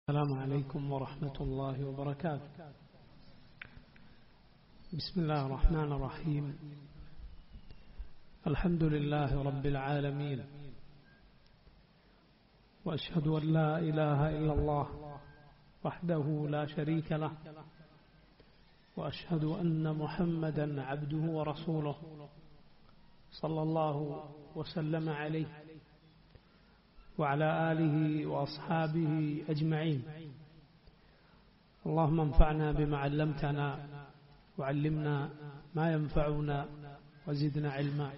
السلام عليكم ورحمة الله وبركاته بسم الله الرحمن الرحيم الحمد لله رب العالمين وأشهد أن لا إله إلا الله وحده لا شريك له وأشهد أن محمدا عبده ورسوله صلى الله وسلم عليه وعلى آله وأصحابه أجمعين اللهم انفعنا بما علمتنا وعلمنا ما ينفعنا وزدنا علما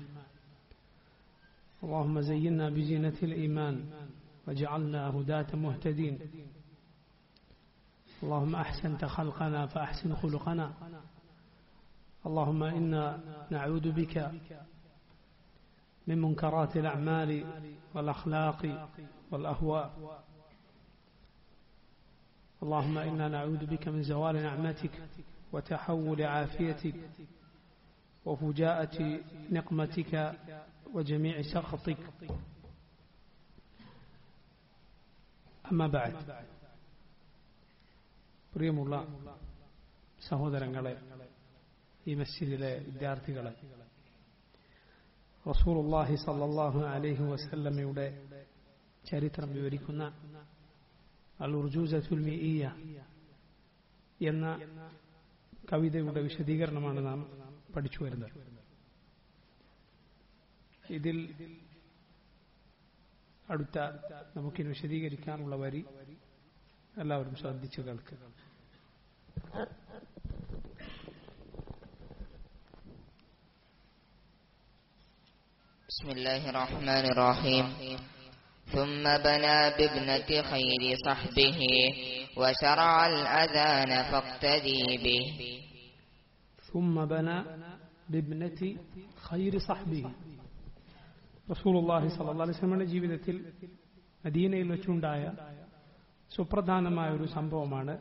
اللهم زينا بزينة الإيمان وجعلنا هداة مهتدين اللهم أحسنت خلقنا فأحسن خلقنا اللهم إنا نعوذ بك من منكرات الأعمال والأخلاق والأهواء اللهم إنا نعوذ بك من زوال نعمتك وتحول عافيتك وفجاءة نقمتك وجميع سخطك أما بعد പ്രിയമുള്ള സഹോദരങ്ങളെ ഈ മസ്ജിദിലെ വിദ്യാർത്ഥികളെ റസൂലുള്ളാഹി സല്ലല്ലാഹു അലൈഹി വസല്ലമയുടെ ചരിത്രം വിവരിക്കുന്ന അൽ ഉർജൂസത്തുൽ മിഇയ എന്ന കവിതയുടെ വിശദീകരണമാണ് നാം പഠിച്ചു വരുന്നത് ഇതിൽ അടുത്ത നമുക്കിനി വിശദീകരിക്കാനുള്ള വരി എല്ലാവരും ശ്രദ്ധിച്ചു കേൾക്കുക بسم الله الرحمن الرحيم ثم بنى بابنة خير صحبه وشرع الأذان فاقتدي به ثم بنى بابنة خير صحبه റസൂലുള്ളാഹി സ്വല്ലല്ലാഹു അലൈഹി വസല്ലമയുടെ ജീവിതത്തിൽ മദീനയിൽ വെച്ചുണ്ടായ സുപ്രധാനമായ ഒരു സംഭവമാണ്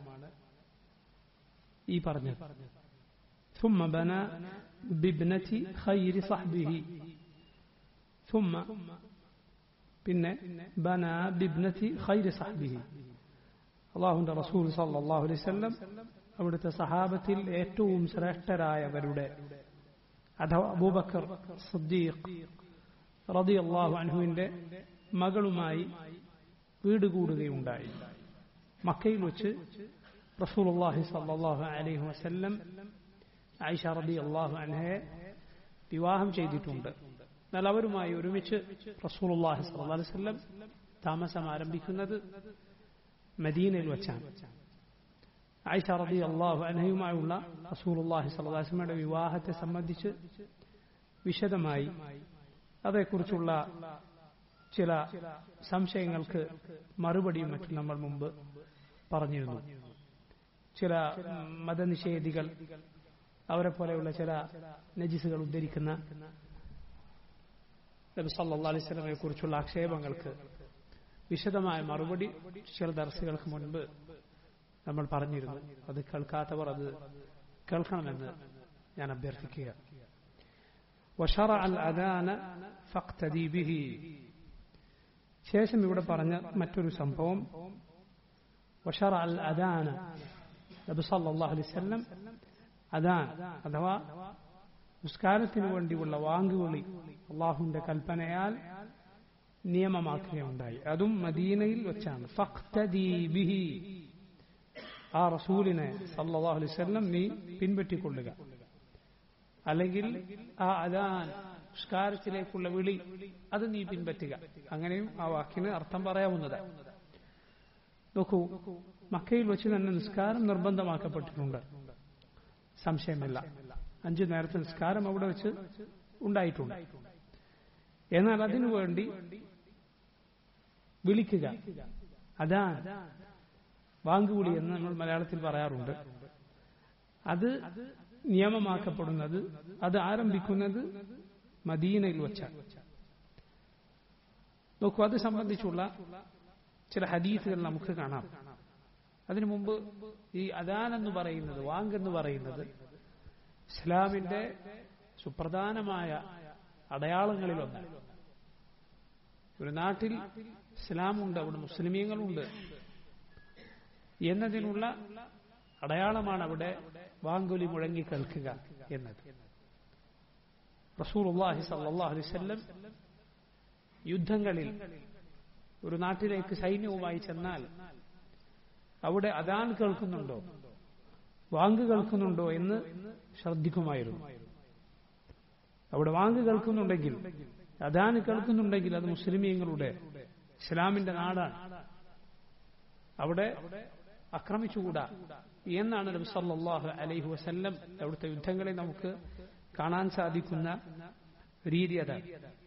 ഈ പറഞ്ഞത് ثم بنى بابنة خير صحبه ثم പിന്നെ ബന ബിബ്നത്തി ഖൈരി സഹബിഹി അള്ളാഹുന്റെ റസൂൽ സല്ലല്ലാഹു അലൈഹി വസല്ലം അവിടുത്തെ സഹാബത്തിൽ ഏറ്റവും ശ്രേഷ്ഠരായവരുടെ അഥവാ അബൂബക്കർ സിദ്ദീഖ് റളിയല്ലാഹു അൻഹുവിന്റെ മകളുമായി വീട് കൂടുകയുണ്ടായി മക്കയിൽ വെച്ച് റസൂലുള്ളാഹി സല്ലല്ലാഹു അലൈഹി വസല്ലം ആയിഷ റളിയല്ലാഹു അൻഹയെ വിവാഹം ചെയ്തിട്ടുണ്ട് എന്നാൽ അവരുമായി ഒരുമിച്ച് റസൂലുള്ളാഹി സ്വല്ലല്ലാഹു അലൈഹി വസല്ലം താമസം ആരംഭിക്കുന്നത് മദീനയിൽ വെച്ചാണ് ആയിഷ റളിയല്ലാഹു അൻഹയുമായുള്ള റസൂലുള്ളാഹി സ്വല്ലല്ലാഹു അലൈഹി വസല്ലമയുടെ വിവാഹത്തെ സംബന്ധിച്ച് വിശദമായി അതേക്കുറിച്ചുള്ള ചില സംശയങ്ങൾക്ക് മറുപടിയും മറ്റും നമ്മൾ മുമ്പ് പറഞ്ഞിരുന്നു ചില മതനിഷേധികൾ അവരെ പോലെയുള്ള ചില നജിസുകൾ ഉദ്ധരിക്കുന്ന നബി സല്ലല്ലാഹു അലൈഹി വസല്ലമയെ കുറിച്ചുള്ള ആക്ഷേപങ്ങൾക്ക് വിശദമായ മറുപടി ചില ദർശകൾക്ക് മുൻപ് നമ്മൾ പറഞ്ഞിരുന്നു അത് കേൾക്കാത്തവർ അത് കേൾക്കണമെന്ന് ഞാൻ അഭ്യർത്ഥിക്കുക وشرع الأذان فاقتدي به ശേഷം ഇവിടെ പറഞ്ഞ മറ്റൊരു സംഭവം وشرع الأذان നബി സല്ലല്ലാഹു അലൈഹി വസല്ലം അദാൻ അഥവാ നിസ്കാരത്തിനു വേണ്ടിയുള്ള വാങ്കുവിളി അള്ളാഹുവിന്റെ കൽപ്പനയാൽ നിയമമാക്കുകയുണ്ടായി അതും മദീനയിൽ വെച്ചാണ് ബിഹി ആ റസൂലിനെ സല്ലല്ലാഹു അലൈഹി വസല്ലം നീ പിൻപറ്റിക്കൊള്ളുക അല്ലെങ്കിൽ ആ അദാൻ നിസ്കാരത്തിലേക്കുള്ള വിളി അത് നീ പിൻപറ്റുക അങ്ങനെയും ആ വാക്കിന് അർത്ഥം പറയാവുന്നതാണ് നോക്കൂ മക്കയിൽ വെച്ച് തന്നെ നിസ്കാരം നിർബന്ധമാക്കപ്പെട്ടിട്ടുണ്ട് സംശയമില്ല അഞ്ചു നേരത്തെ നിസ്കാരം അവിടെ വെച്ച് ഉണ്ടായിട്ടുണ്ട് എന്നാൽ അതിനുവേണ്ടി വിളിക്കുക അതാണ് വാങ്കുവിളി എന്ന് നമ്മൾ മലയാളത്തിൽ പറയാറുണ്ട് അത് നിയമമാക്കപ്പെടുന്നത് അത് ആരംഭിക്കുന്നത് മദീനയിൽ വെച്ചാണ് നോക്കൂ അത് സംബന്ധിച്ചുള്ള ചില ഹദീസുകൾ നമുക്ക് കാണാം അതിനു മുമ്പ് ഈ അദാൻ എന്ന് പറയുന്നത് വാങ്ക് എന്ന് പറയുന്നത് ഇസ്ലാമിന്റെ സുപ്രധാനമായ അടയാളങ്ങളിലൊന്ന് ഒരു നാട്ടിൽ ഇസ്ലാമുണ്ട് അവിടെ മുസ്ലിമീങ്ങളുണ്ട് എന്നതിനുള്ള അടയാളമാണ് അവിടെ വാങ്കുലി മുഴങ്ങി കേൾക്കുക എന്നത് റസൂലുള്ളാഹി സല്ലല്ലാഹു അലൈഹി വസല്ലം യുദ്ധങ്ങളിൽ ഒരു നാട്ടിലേക്ക് സൈന്യവുമായി ചെന്നാൽ അവിടെ അതാൻ കേൾക്കുന്നുണ്ടോ വാങ്ക് കേൾക്കുന്നുണ്ടോ എന്ന് ശ്രദ്ധിക്കുമായിരുന്നു അവിടെ വാങ്ക് കേൾക്കുന്നുണ്ടെങ്കിൽ അതാൻ കേൾക്കുന്നുണ്ടെങ്കിൽ അത് മുസ്ലിമീങ്ങളുടെ ഇസ്ലാമിന്റെ നാടാണ് അവിടെ ആക്രമിച്ചുകൂടാ എന്നാണ് നബി സല്ലല്ലാഹു അലൈഹി വസല്ലം അവിടുത്തെ യുദ്ധങ്ങളെ നമുക്ക് കാണാൻ സാധിക്കുന്ന രീതി അതാണ്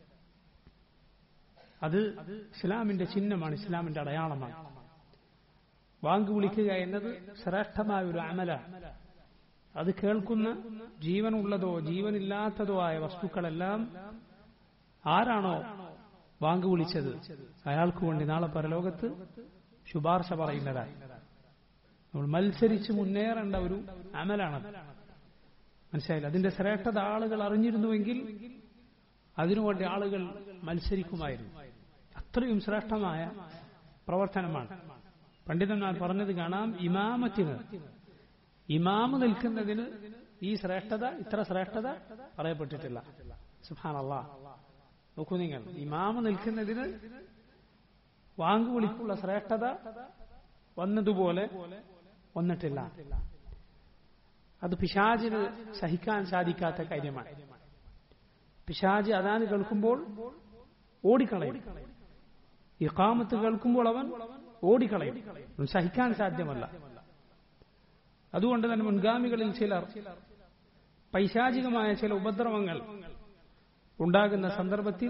അത് ഇസ്ലാമിന്റെ ചിഹ്നമാണ് ഇസ്ലാമിന്റെ അടയാളമാണ് വാങ്ക് വിളിക്കുക എന്നത് ശ്രേഷ്ഠമായ ഒരു അമലാണ് അത് കേൾക്കുന്ന ജീവനുള്ളതോ ജീവനില്ലാത്തതോ ആയ വസ്തുക്കളെല്ലാം ആരാണോ വാങ്ക് വിളിച്ചത് അയാൾക്ക് വേണ്ടി നാളെ പരലോകത്ത് ശുപാർശ പറയുന്നതായി നമ്മൾ മത്സരിച്ച് മുന്നേറേണ്ട ഒരു അമലാണത് മനസ്സിലായില്ല അതിന്റെ ശ്രേഷ്ഠത ആളുകൾ അറിഞ്ഞിരുന്നുവെങ്കിൽ അതിനുവേണ്ടി ആളുകൾ മത്സരിക്കുമായിരുന്നു അത്രയും ശ്രേഷ്ഠമായ പ്രവർത്തനമാണ് പണ്ഡിതന്മാർ പറഞ്ഞത് കാണാം ഇമാമത്തിന് ഇമാമ് നിൽക്കുന്നതിന് ഈ ശ്രേഷ്ഠത ഇത്ര ശ്രേഷ്ഠത പറയപ്പെട്ടിട്ടില്ല സുഹാനല്ല നോക്കൂ നിങ്ങൾ ഇമാമ് നിൽക്കുന്നതിന് വാങ്കുവിളിക്കുള്ള ശ്രേഷ്ഠത വന്നതുപോലെ വന്നിട്ടില്ല അത് പിശാജിന് സഹിക്കാൻ സാധിക്കാത്ത കാര്യമാണ് പിശാജ് അതാണ് കേൾക്കുമ്പോൾ ഓടിക്കളയും ഇഖാമത്ത് കേൾക്കുമ്പോൾ അവൻ ഓടിക്കളയും സഹിക്കാൻ സാധ്യമല്ല അതുകൊണ്ട് തന്നെ മുൻഗാമികളിൽ ചിലർ പൈശാചികമായ ചില ഉപദ്രവങ്ങൾ ഉണ്ടാകുന്ന സന്ദർഭത്തിൽ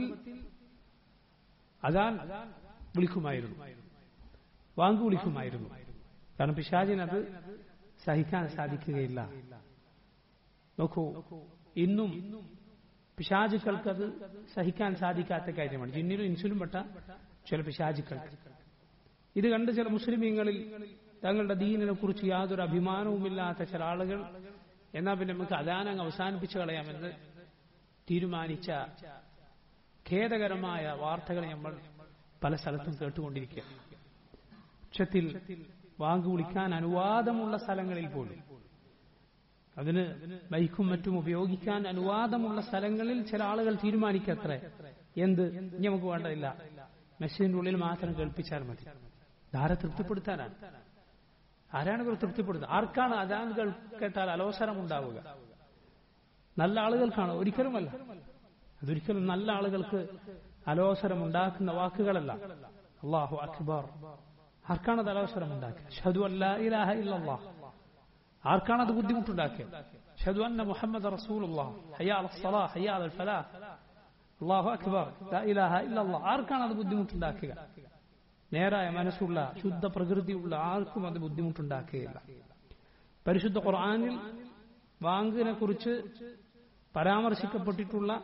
അതാൻ വിളിക്കുമായിരുന്നു വാങ്കു വിളിക്കുമായിരുന്നു കാരണം പിശാചിനത് സഹിക്കാൻ സാധിക്കുകയില്ല നോക്കൂ ഇന്നും പിശാചുക്കൾക്ക് സഹിക്കാൻ സാധിക്കാത്ത കാര്യമാണ് ജിന്നിലും ഇൻസുലും പെട്ട ചില പിശാചുക്കൾക്ക് ഇത് കണ്ട് ചില മുസ്ലിമീങ്ങളിൽ തങ്ങളുടെ ദീനിനെ കുറിച്ച് യാതൊരു അഭിമാനവുമില്ലാത്ത ചില ആളുകൾ എന്നാൽ പിന്നെ നമുക്ക് അദാനം അവസാനിപ്പിച്ചു കളയാമെന്ന് തീരുമാനിച്ച ഖേദകരമായ വാർത്തകൾ നമ്മൾ പല സ്ഥലത്തും കേട്ടുകൊണ്ടിരിക്കുക ഉച്ചത്തിൽ വാങ്ക് വിളിക്കാൻ അനുവാദമുള്ള സ്ഥലങ്ങളിൽ പോലും അതിന് ബൈക്കും മറ്റും ഉപയോഗിക്കാൻ അനുവാദമുള്ള സ്ഥലങ്ങളിൽ ചില ആളുകൾ തീരുമാനിക്കത്രേ എന്ത് ഇനി നമുക്ക് വേണ്ടതില്ല മെഷീന്റെ ഉള്ളിൽ മാത്രം കേൾപ്പിച്ചാൽ മതി ധാരെ തൃപ്തിപ്പെടുത്താനാണ് ആരാണ് ഇവർ തൃപ്തിപ്പെടുത്തുന്നത് ആർക്കാണ് അതാൻ കേട്ടാൽ അലോസരം ഉണ്ടാവുക നല്ല ആളുകൾക്കാണ് ഒരിക്കലുമല്ല അതൊരിക്കലും നല്ല ആളുകൾക്ക് അലോസരം ഉണ്ടാക്കുന്ന വാക്കുകളല്ല അള്ളാഹു അക്ബർ ആർക്കാണ് അത് അലോസരം ഉണ്ടാക്കുക ഷഹദു അല്ലാ ഇലാഹ ഇല്ലല്ലാഹ് ആർക്കാണ് അത് ബുദ്ധിമുട്ടുണ്ടാക്കിയത് ഷഹദു അന്ന മുഹമ്മദ് റസൂലുള്ളാഹ് ഹയ്യാ അലൽ സ്വലാഹ് ഹയ്യാ അലൽ ഫലാഹ് അള്ളാഹു അക്ബർ ലാ ഇലാഹ ഇല്ലല്ലാഹ് ആർക്കാണ് അത് ബുദ്ധിമുട്ടുണ്ടാക്കുക നേരായ മനസ്സുള്ള ശുദ്ധ പ്രകൃതിയുള്ള ആർക്കും അത് ബുദ്ധിമുട്ടുണ്ടാക്കുകയില്ല പരിശുദ്ധ ഖുർആാനിൽ വാങ്കിനെ കുറിച്ച് പരാമർശിക്കപ്പെട്ടിട്ടുള്ള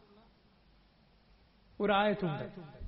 ഒരായത്തുണ്ട്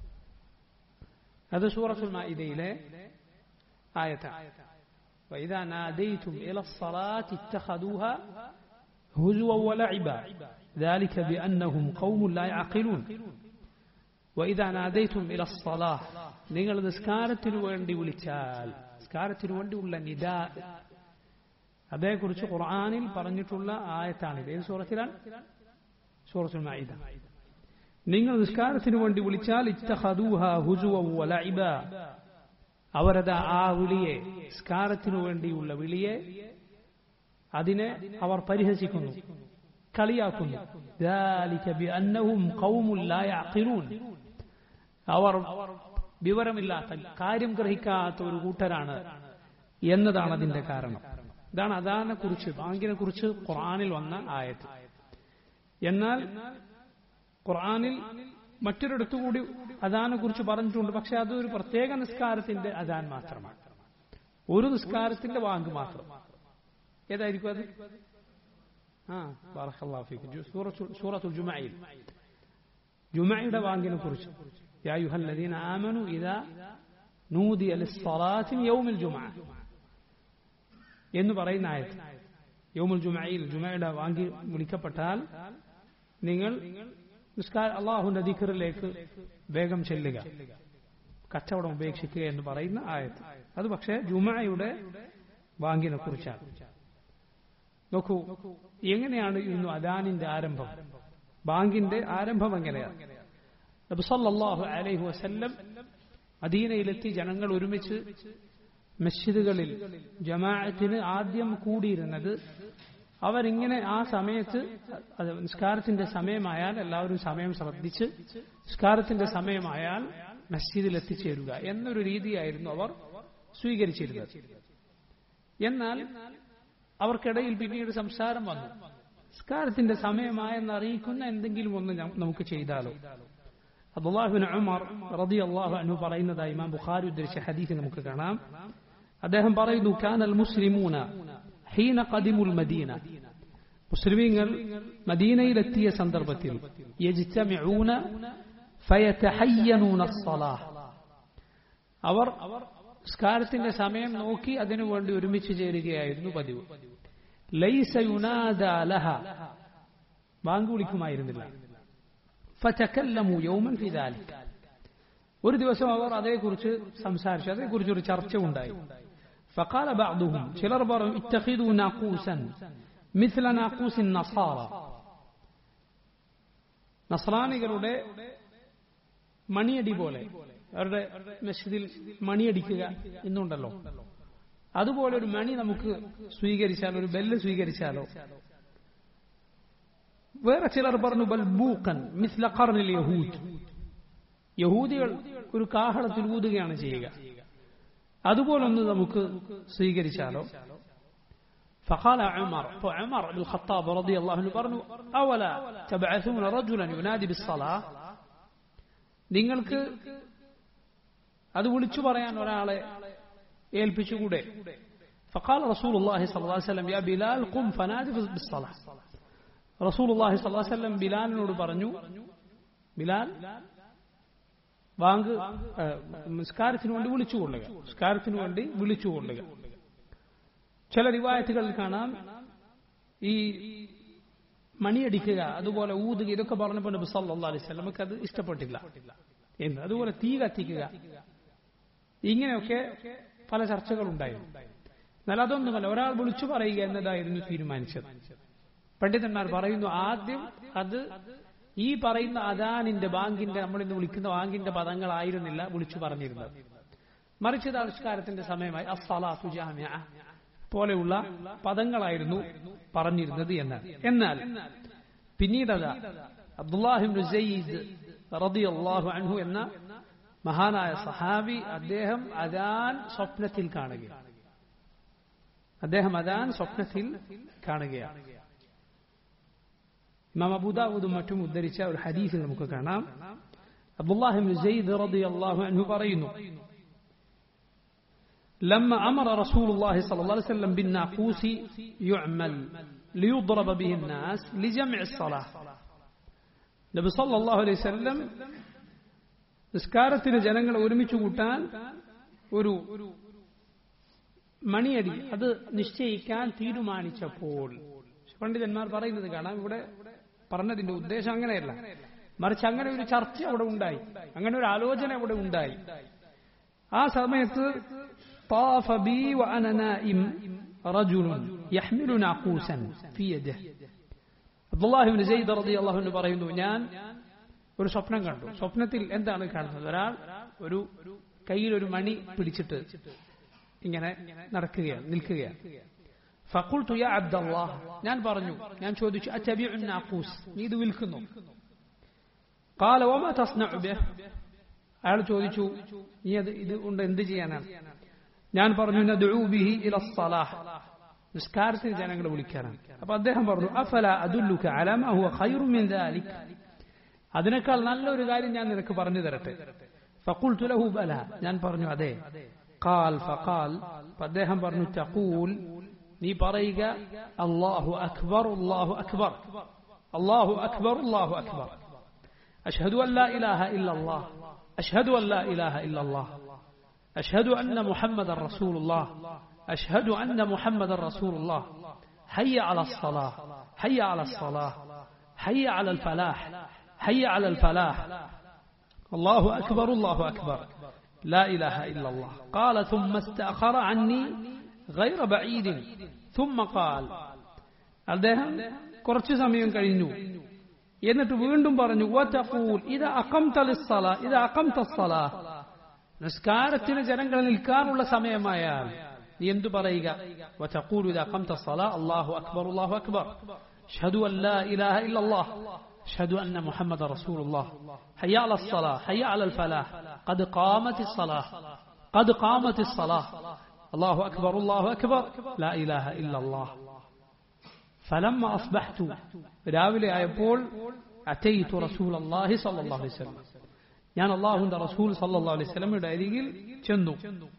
അത് സൂറത്തുൽ മാഇദയിലെ ആയത്താണ് وإذا ناديتم إلى الصلاة اتخذوها هزوا ولعبا ذلك بأنهم قوم لا يعقلون وإذا ناديتم إلى الصلاة നിങ്ങൾ നിസ്കാരത്തിനു വേണ്ടി വിളിച്ചാൽ നിസ്കാരത്തിനു വേണ്ടിയുള്ള നിദാ അതേക്കുറിച്ച് ഖുർആാനിൽ പറഞ്ഞിട്ടുള്ള ആയത്താണിത് ഏത് സൂറത്തിലാണ് സൂറത്തുൽ മാഇദ നിങ്ങൾ നിസ്കാരത്തിനു വേണ്ടി വിളിച്ചാൽ ഇത്തഹദൂഹ ഹുസുവ വലഇബ അവരത് ആ വിളിയെ നിസ്കാരത്തിനു വേണ്ടിയുള്ള വിളിയെ അതിനെ അവർ പരിഹസിക്കുന്നു കളിയാക്കുന്നു ذلك بأنهم قوم لا يعقلون അവർ വിവരമില്ലാത്ത കാര്യം ഗ്രഹിക്കാത്ത ഒരു കൂട്ടരാണ് എന്നതാണ് അതിന്റെ കാരണം ഇതാണ് അദാനെ കുറിച്ച് ബാങ്കിനെ കുറിച്ച് ഖുർആാനിൽ വന്ന ആയത്ത് എന്നാൽ ഖുർആാനിൽ മറ്റൊരിടത്തുകൂടി അദാനെ കുറിച്ച് പറഞ്ഞിട്ടുണ്ട് പക്ഷെ അത് ഒരു പ്രത്യേക നിസ്കാരത്തിന്റെ അദാൻ മാത്രമാണ് ഒരു നിസ്കാരത്തിന്റെ വാങ്ക് മാത്രം ഏതായിരിക്കും അത് ആ സൂറത്തുൽ ജുമയിൽ ജുമയുടെ വാങ്കിനെ കുറിച്ച് يا أيها الذين آمنوا إذا نودي للصلاة من يوم الجمعة എന്ന് പറയുന്ന ആയത് യൗമുൽ ജുമയിൽ ജുമയുടെ വാങ്ങി വിളിക്കപ്പെട്ടാൽ നിങ്ങൾ നിസ്കാര അള്ളാഹുന്റെ ദിഖറിലേക്ക് വേഗം ചെല്ലുക കച്ചവടം ഉപേക്ഷിക്കുക എന്ന് പറയുന്ന ആയത് അത് പക്ഷേ ജുമയുടെ ബാങ്കിനെ കുറിച്ചാണ് നോക്കൂ എങ്ങനെയാണ് ഇന്ന് അദാനിന്റെ ആരംഭം ബാങ്കിന്റെ ആരംഭം എങ്ങനെയാണ് നബിസല്ലാഹു അലൈഹി വസല്ലം മദീനയിലെത്തി ജനങ്ങൾ ഒരുമിച്ച് മസ്ജിദുകളിൽ ജമാഅത്തിന് ആദ്യം കൂടിയിരുന്നത് അവരിങ്ങനെ ആ സമയത്ത് അത് നിസ്കാരത്തിന്റെ സമയമായാൽ എല്ലാവരും സമയം ശ്രദ്ധിച്ച് നിസ്കാരത്തിന്റെ സമയമായാൽ മസ്ജിദിൽ എത്തിച്ചേരുക എന്നൊരു രീതിയായിരുന്നു അവർ സ്വീകരിച്ചിരുന്നത് എന്നാൽ അവർക്കിടയിൽ പിന്നീട് സംസാരം വന്നു നിസ്കാരത്തിന്റെ സമയമായെന്ന് അറിയിക്കുന്ന എന്തെങ്കിലും ഒന്ന് ഞ- നമുക്ക് ചെയ്താലോ അബ്ദുല്ലാഹിബിൻ ഉമർ റതി അള്ളാഹു അനു പറയുന്നതായി ഇമാം ബുഖാരി ഉദ്ധരിച്ച ഹദീസ് നമുക്ക് കാണാം അദ്ദേഹം പറയുന്നു കാനൽ മുസ്ലിമൂന ഹീന ഖദിമുൽ മദീന മുസ്ലിമീങ്ങൾ മദീനയിലെത്തിയ സന്ദർഭത്തിൽ യജ്തമിഊന ഫയതഹയ്യനൂന الصلاة അവർ നിസ്കാരത്തിന്റെ സമയം നോക്കി അതിനുവേണ്ടി ഒരുമിച്ച് ചേരുകയായിരുന്നു പതിവ് ലൈസ യുനാദ ലഹ ബാങ്ക് വിളിക്കുമായിരുന്നില്ല ഫതകല്ലമു യൗമൻ ഫി ദാലിക ഒരു ദിവസം അവർ അതേക്കുറിച്ച് സംസാരിച്ചു അതേക്കുറിച്ച് ഒരു ചർച്ച ഉണ്ടായി فقال بعضهم ചിലർ പറഞ്ഞു اتخذوا ناقوسا مثل ناقوس النصارى നസ്രാനികളുടെ മണിയടി പോലെ അവരുടെ മസ്ജിദിൽ മണിയടിക്കുക എന്നുണ്ടല്ലോ അതുപോലെ ഒരു മണി നമുക്ക് സ്വീകരിച്ചാലോ ഒരു ബെല്ല് സ്വീകരിച്ചാലോ വേറെ ചിലർ പറഞ്ഞു ബൽബൂക്കൻ മിസ്ല ഖർനിൽ യഹൂദ് യഹൂദികൾ ഒരു കാഹളത്തിൽ ഊതുകയാണ് ചെയ്യുക അതുപോലൊന്ന് നമുക്ക് സ്വീകരിച്ചാലോ فقال عمر فعمر بن الخطاب رضي الله عنه പറഞ്ഞു أولا تبعثون رجلا ينادي بالصلاة നിങ്ങൾക്ക് അത് വിളിച്ചു പറയാൻ ഒരാളെ ഏൽപ്പിച്ചുകൂടെ فقال رسول الله صلى الله عليه وسلم يا بلال قم فنادي بالصلاة رسول الله صلى الله عليه وسلم ബിലാലിനോട് പറഞ്ഞു ബിലാൽ വാങ്ക് നിസ്കാരത്തിന് വേണ്ടി വിളിച്ചുകൊള്ളുക നിസ്കാരത്തിന് വേണ്ടി വിളിച്ചുകൊള്ളുക ചില റിവായത്തുകളിൽ കാണാം ഈ മണിയടിക്കുക അതുപോലെ ഊതുക ഇതൊക്കെ പറഞ്ഞപ്പോൾ നബി സല്ലല്ലാഹു അലൈഹി വസല്ലമക്ക് അത് ഇഷ്ടപ്പെട്ടില്ല എന്ന് അതുപോലെ തീ കത്തിക്കുക ഇങ്ങനെയൊക്കെ പല ചർച്ചകളുണ്ടായിരുന്നു എന്നാൽ അതൊന്നുമല്ല ഒരാൾ വിളിച്ചു പറയുക എന്നതായിരുന്നു തീരുമാനിച്ചത് പണ്ഡിതന്മാർ പറയുന്നു ആദ്യം അത് ഈ പറയുന്ന അദാനിന്റെ ബാങ്കിന്റെ നമ്മൾ ഇന്ന് വിളിക്കുന്ന ബാങ്കിന്റെ പദങ്ങളായിരുന്നില്ല വിളിച്ചു പറഞ്ഞിരുന്നത് മറിച്ച് ഇത് ആവിഷ്കാരത്തിന്റെ സമയമായി അസ്സലാത്തു ജാമ്യ പോലെയുള്ള പദങ്ങളായിരുന്നു പറഞ്ഞിരുന്നത് എന്നാണ് എന്നാൽ പിന്നീട് അതാ അബ്ദുല്ലാഹിം റളിയല്ലാഹു അൻഹു എന്ന മഹാനായ സഹാബി അദ്ദേഹം അദാൻ സ്വപ്നത്തിൽ കാണുകയാണ് അദ്ദേഹം അദാൻ സ്വപ്നത്തിൽ കാണുകയാണ് ഇമാം അബൂദാവൂദും മറ്റും ഉദ്ധരിച്ച ഒരു ഹദീസിൽ നമുക്ക് കാണാം അബ്ദുല്ലാഹിം റളിയല്ലാഹു അൻഹു പറയുന്നു لما أمر رسول الله صلى الله عليه وسلم بالناقوس يعمل ليضرب به الناس لجمع الصلاة നബി സല്ലല്ലാഹു അലൈഹി വസല്ലം നിസ്കാരത്തിന് ജനങ്ങളെ ഒരുമിച്ച് കൂട്ടാൻ ഒരു മണിയടി അത് നിശ്ചയിക്കാൻ തീരുമാനിച്ചപ്പോൾ പണ്ഡിതന്മാർ പറയുന്നത് കാണാം ഇവിടെ പറഞ്ഞതിന്റെ ഉദ്ദേശം അങ്ങനെയല്ല മറിച്ച് അങ്ങനെ ഒരു ചർച്ച അവിടെ ഉണ്ടായി അങ്ങനെ ഒരു ആലോചന അവിടെ ഉണ്ടായി ആ സമയത്ത് طاف بي وأنا نائم رجل يحمل ناقوسا في يده عبد الله بن زيد رضي الله عنه പറയുന്നു ഞാൻ ഒരു സ്വപ്നം കണ്ടു സ്വപ്നത്തിൽ എന്താണ് കാണുന്നത് ഒരാൾ ഒരു കയ്യിൽ ഒരു മണി പിടിച്ചിട്ട് ഇങ്ങനെ നടക്കുകയാണ് നിൽക്കുകയാണ് ഫഖുൽതു യാ അബ്ദല്ലാഹ് ഞാൻ പറഞ്ഞു ഞാൻ ചോദിച്ചു അത്തബിഉ നാഖൂസ് നീ ഇത് വിൽക്കുന്നു قال وما تصنع به അയാൾ ചോദിച്ചു നീ അത് ഇത് കൊണ്ട് എന്ത് ചെയ്യാനാണ് ഞാൻ പറഞ്ഞു നദ്ഉ ബിഹി ഇല الصلاح നിസ്കാരത്തിന് ജനങ്ങളെ വിളിക്കാനാണ് അപ്പൊ അദ്ദേഹം പറഞ്ഞു അഫല അദുല്ലുക അലാ മാ ഹുവ ഖൈറു മിൻ ദാലിക് അതിനേക്കാൾ നല്ലൊരു കാര്യം ഞാൻ നിനക്ക് പറഞ്ഞു തരട്ടെ ഫഖുൽതു ലഹു ബല ഞാൻ പറഞ്ഞു അതെ ഖാൽ ഫഖാൽ അദ്ദേഹം പറഞ്ഞു തഖൂൽ നീ പറയുക അല്ലാഹു അക്ബർ അല്ലാഹു അക്ബർ അല്ലാഹു അക്ബർ അല്ലാഹു അക്ബർ അഷ്ഹദു അൻ ലാ ഇലാഹ ഇല്ലല്ലാഹ് അഷ്ഹദു അൻ ലാ ഇലാഹ ഇല്ലല്ലാഹ് أشهد أن محمد رسول الله أشهد أن محمد رسول الله حي على الصلاة حي على الصلاة حي على الفلاح حي على الفلاح الله أكبر الله أكبر لا إله إلا الله قال ثم استأخر عني غير بعيد ثم قال അദ്ദേഹം കുറച്ചു സമയം കഴിഞ്ഞു എന്നിട്ട് വീണ്ടും പറഞ്ഞു "വതഖൂൽ ഇദാ അഖംത ലിസ്സലാ ഇദാ അഖംത الصلاة നിസ്കാരത്തിന് ജനങ്ങൾ നിൽക്കാനുള്ള സമയമായാൽ നീ എന്തു പറയുക وتقول إذا أقمت الصلاة الله أكبر الله أكبر أشهد أن لا إله إلا الله أشهد أن محمد رسول الله حي على الصلاة حي على الفلاح قد قامت الصلاة قد قامت الصلاة الله أكبر الله أكبر لا إله إلا الله فلما أصبحت രാവിലെ ആയപ്പോൾ أتيت رسول الله صلى الله عليه وسلم ഞാൻ അള്ളാഹുന്റെ റസൂൽ സല്ലല്ലാഹു അലൈഹി വസല്ലമയുടെ അരികിൽ ചെന്നു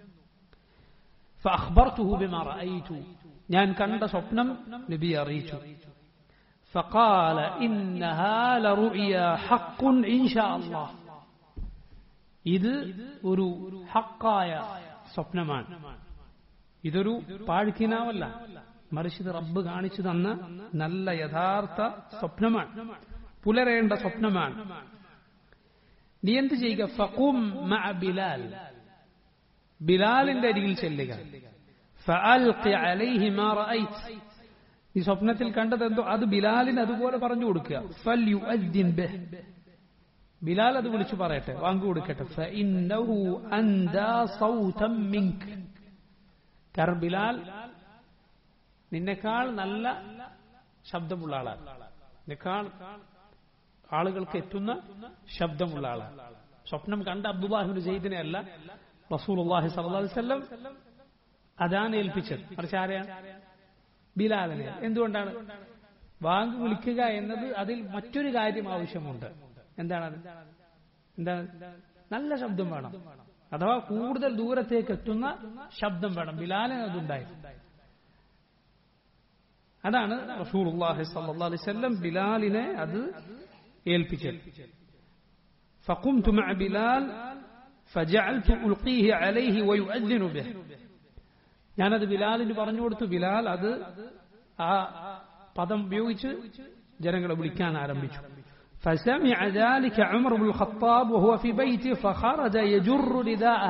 فأخبرته بما رأيت ഞാൻ കണ്ട സ്വപ്നം നബി അറിയിച്ചു فقال إنها لرؤيا حق إن شاء الله ഇത് ഒരു ഹക്കായ സ്വപ്നമാണ് ഇതൊരു പാഴ്ക്കിനാവല്ല മറിച്ച് ഇത് റബ്ബ് കാണിച്ചു തന്ന നല്ല യഥാർത്ഥ സ്വപ്നമാണ് പുലരേണ്ട സ്വപ്നമാണ് നീ എന്ത് ചെയ്യുക ഫഖും മഅ ബിലാൽ ബിലാലിന്റെ അരികിൽ ചെല്ലുക ഫഅൽഖി അലൈഹി മാ റഅയ്ത് ഈ സ്വപ്നത്തിൽ കണ്ടത് എന്തോ അത് ബിലാലിന് അതുപോലെ പറഞ്ഞു കൊടുക്കുക ഫൽയുഅദ്ദിൻ ബിഹ് ബിലാൽ അത് വിളിച്ചു പറയട്ടെ വാങ്ങു കൊടുക്കട്ടെ ഫഇന്നഹു അൻദാ സൗതം മിൻക് കാരണം ബിലാൽ നിന്നെക്കാൾ നല്ല ശബ്ദമുള്ള ആളാണ് നിന്നെക്കാൾ ആളുകൾക്ക് എത്തുന്ന ശബ്ദമുള്ള ആളാണ് സ്വപ്നം കണ്ട അബ്ദുല്ലാഹിബിൻ സെയ്ദിനെ അല്ല റസൂൽ അള്ളാഹി സല്ലാസ്ല്ലം അതാണ് ഏൽപ്പിച്ചത് മറിച്ച് ആരെയാണ് ബിലാലിനെ എന്തുകൊണ്ടാണ് വാങ്ങി വിളിക്കുക എന്നത് അതിൽ മറ്റൊരു കാര്യം ആവശ്യമുണ്ട് എന്താണത് എന്താണ് നല്ല ശബ്ദം വേണം അഥവാ കൂടുതൽ ദൂരത്തേക്ക് എത്തുന്ന ശബ്ദം വേണം ബിലാലിന് അതുണ്ടായി അതാണ് റസൂൽ അള്ളാഹി സല്ലാ അലൈവല്ലം ബിലാലിനെ അത് ഏൽപ്പിച്ചത് فقمت مع بلال فجعلت ألقيه عليه ويؤذن به ഞാനത് ബിലാലിന് പറഞ്ഞു കൊടുത്തു ബിലാൽ അത് ആ പദം ഉപയോഗിച്ച് ജനങ്ങളെ വിളിക്കാൻ ആരംഭിച്ചു فسمع ذلك عمر بن الخطاب وهو في بيته فخرج يجر رداءه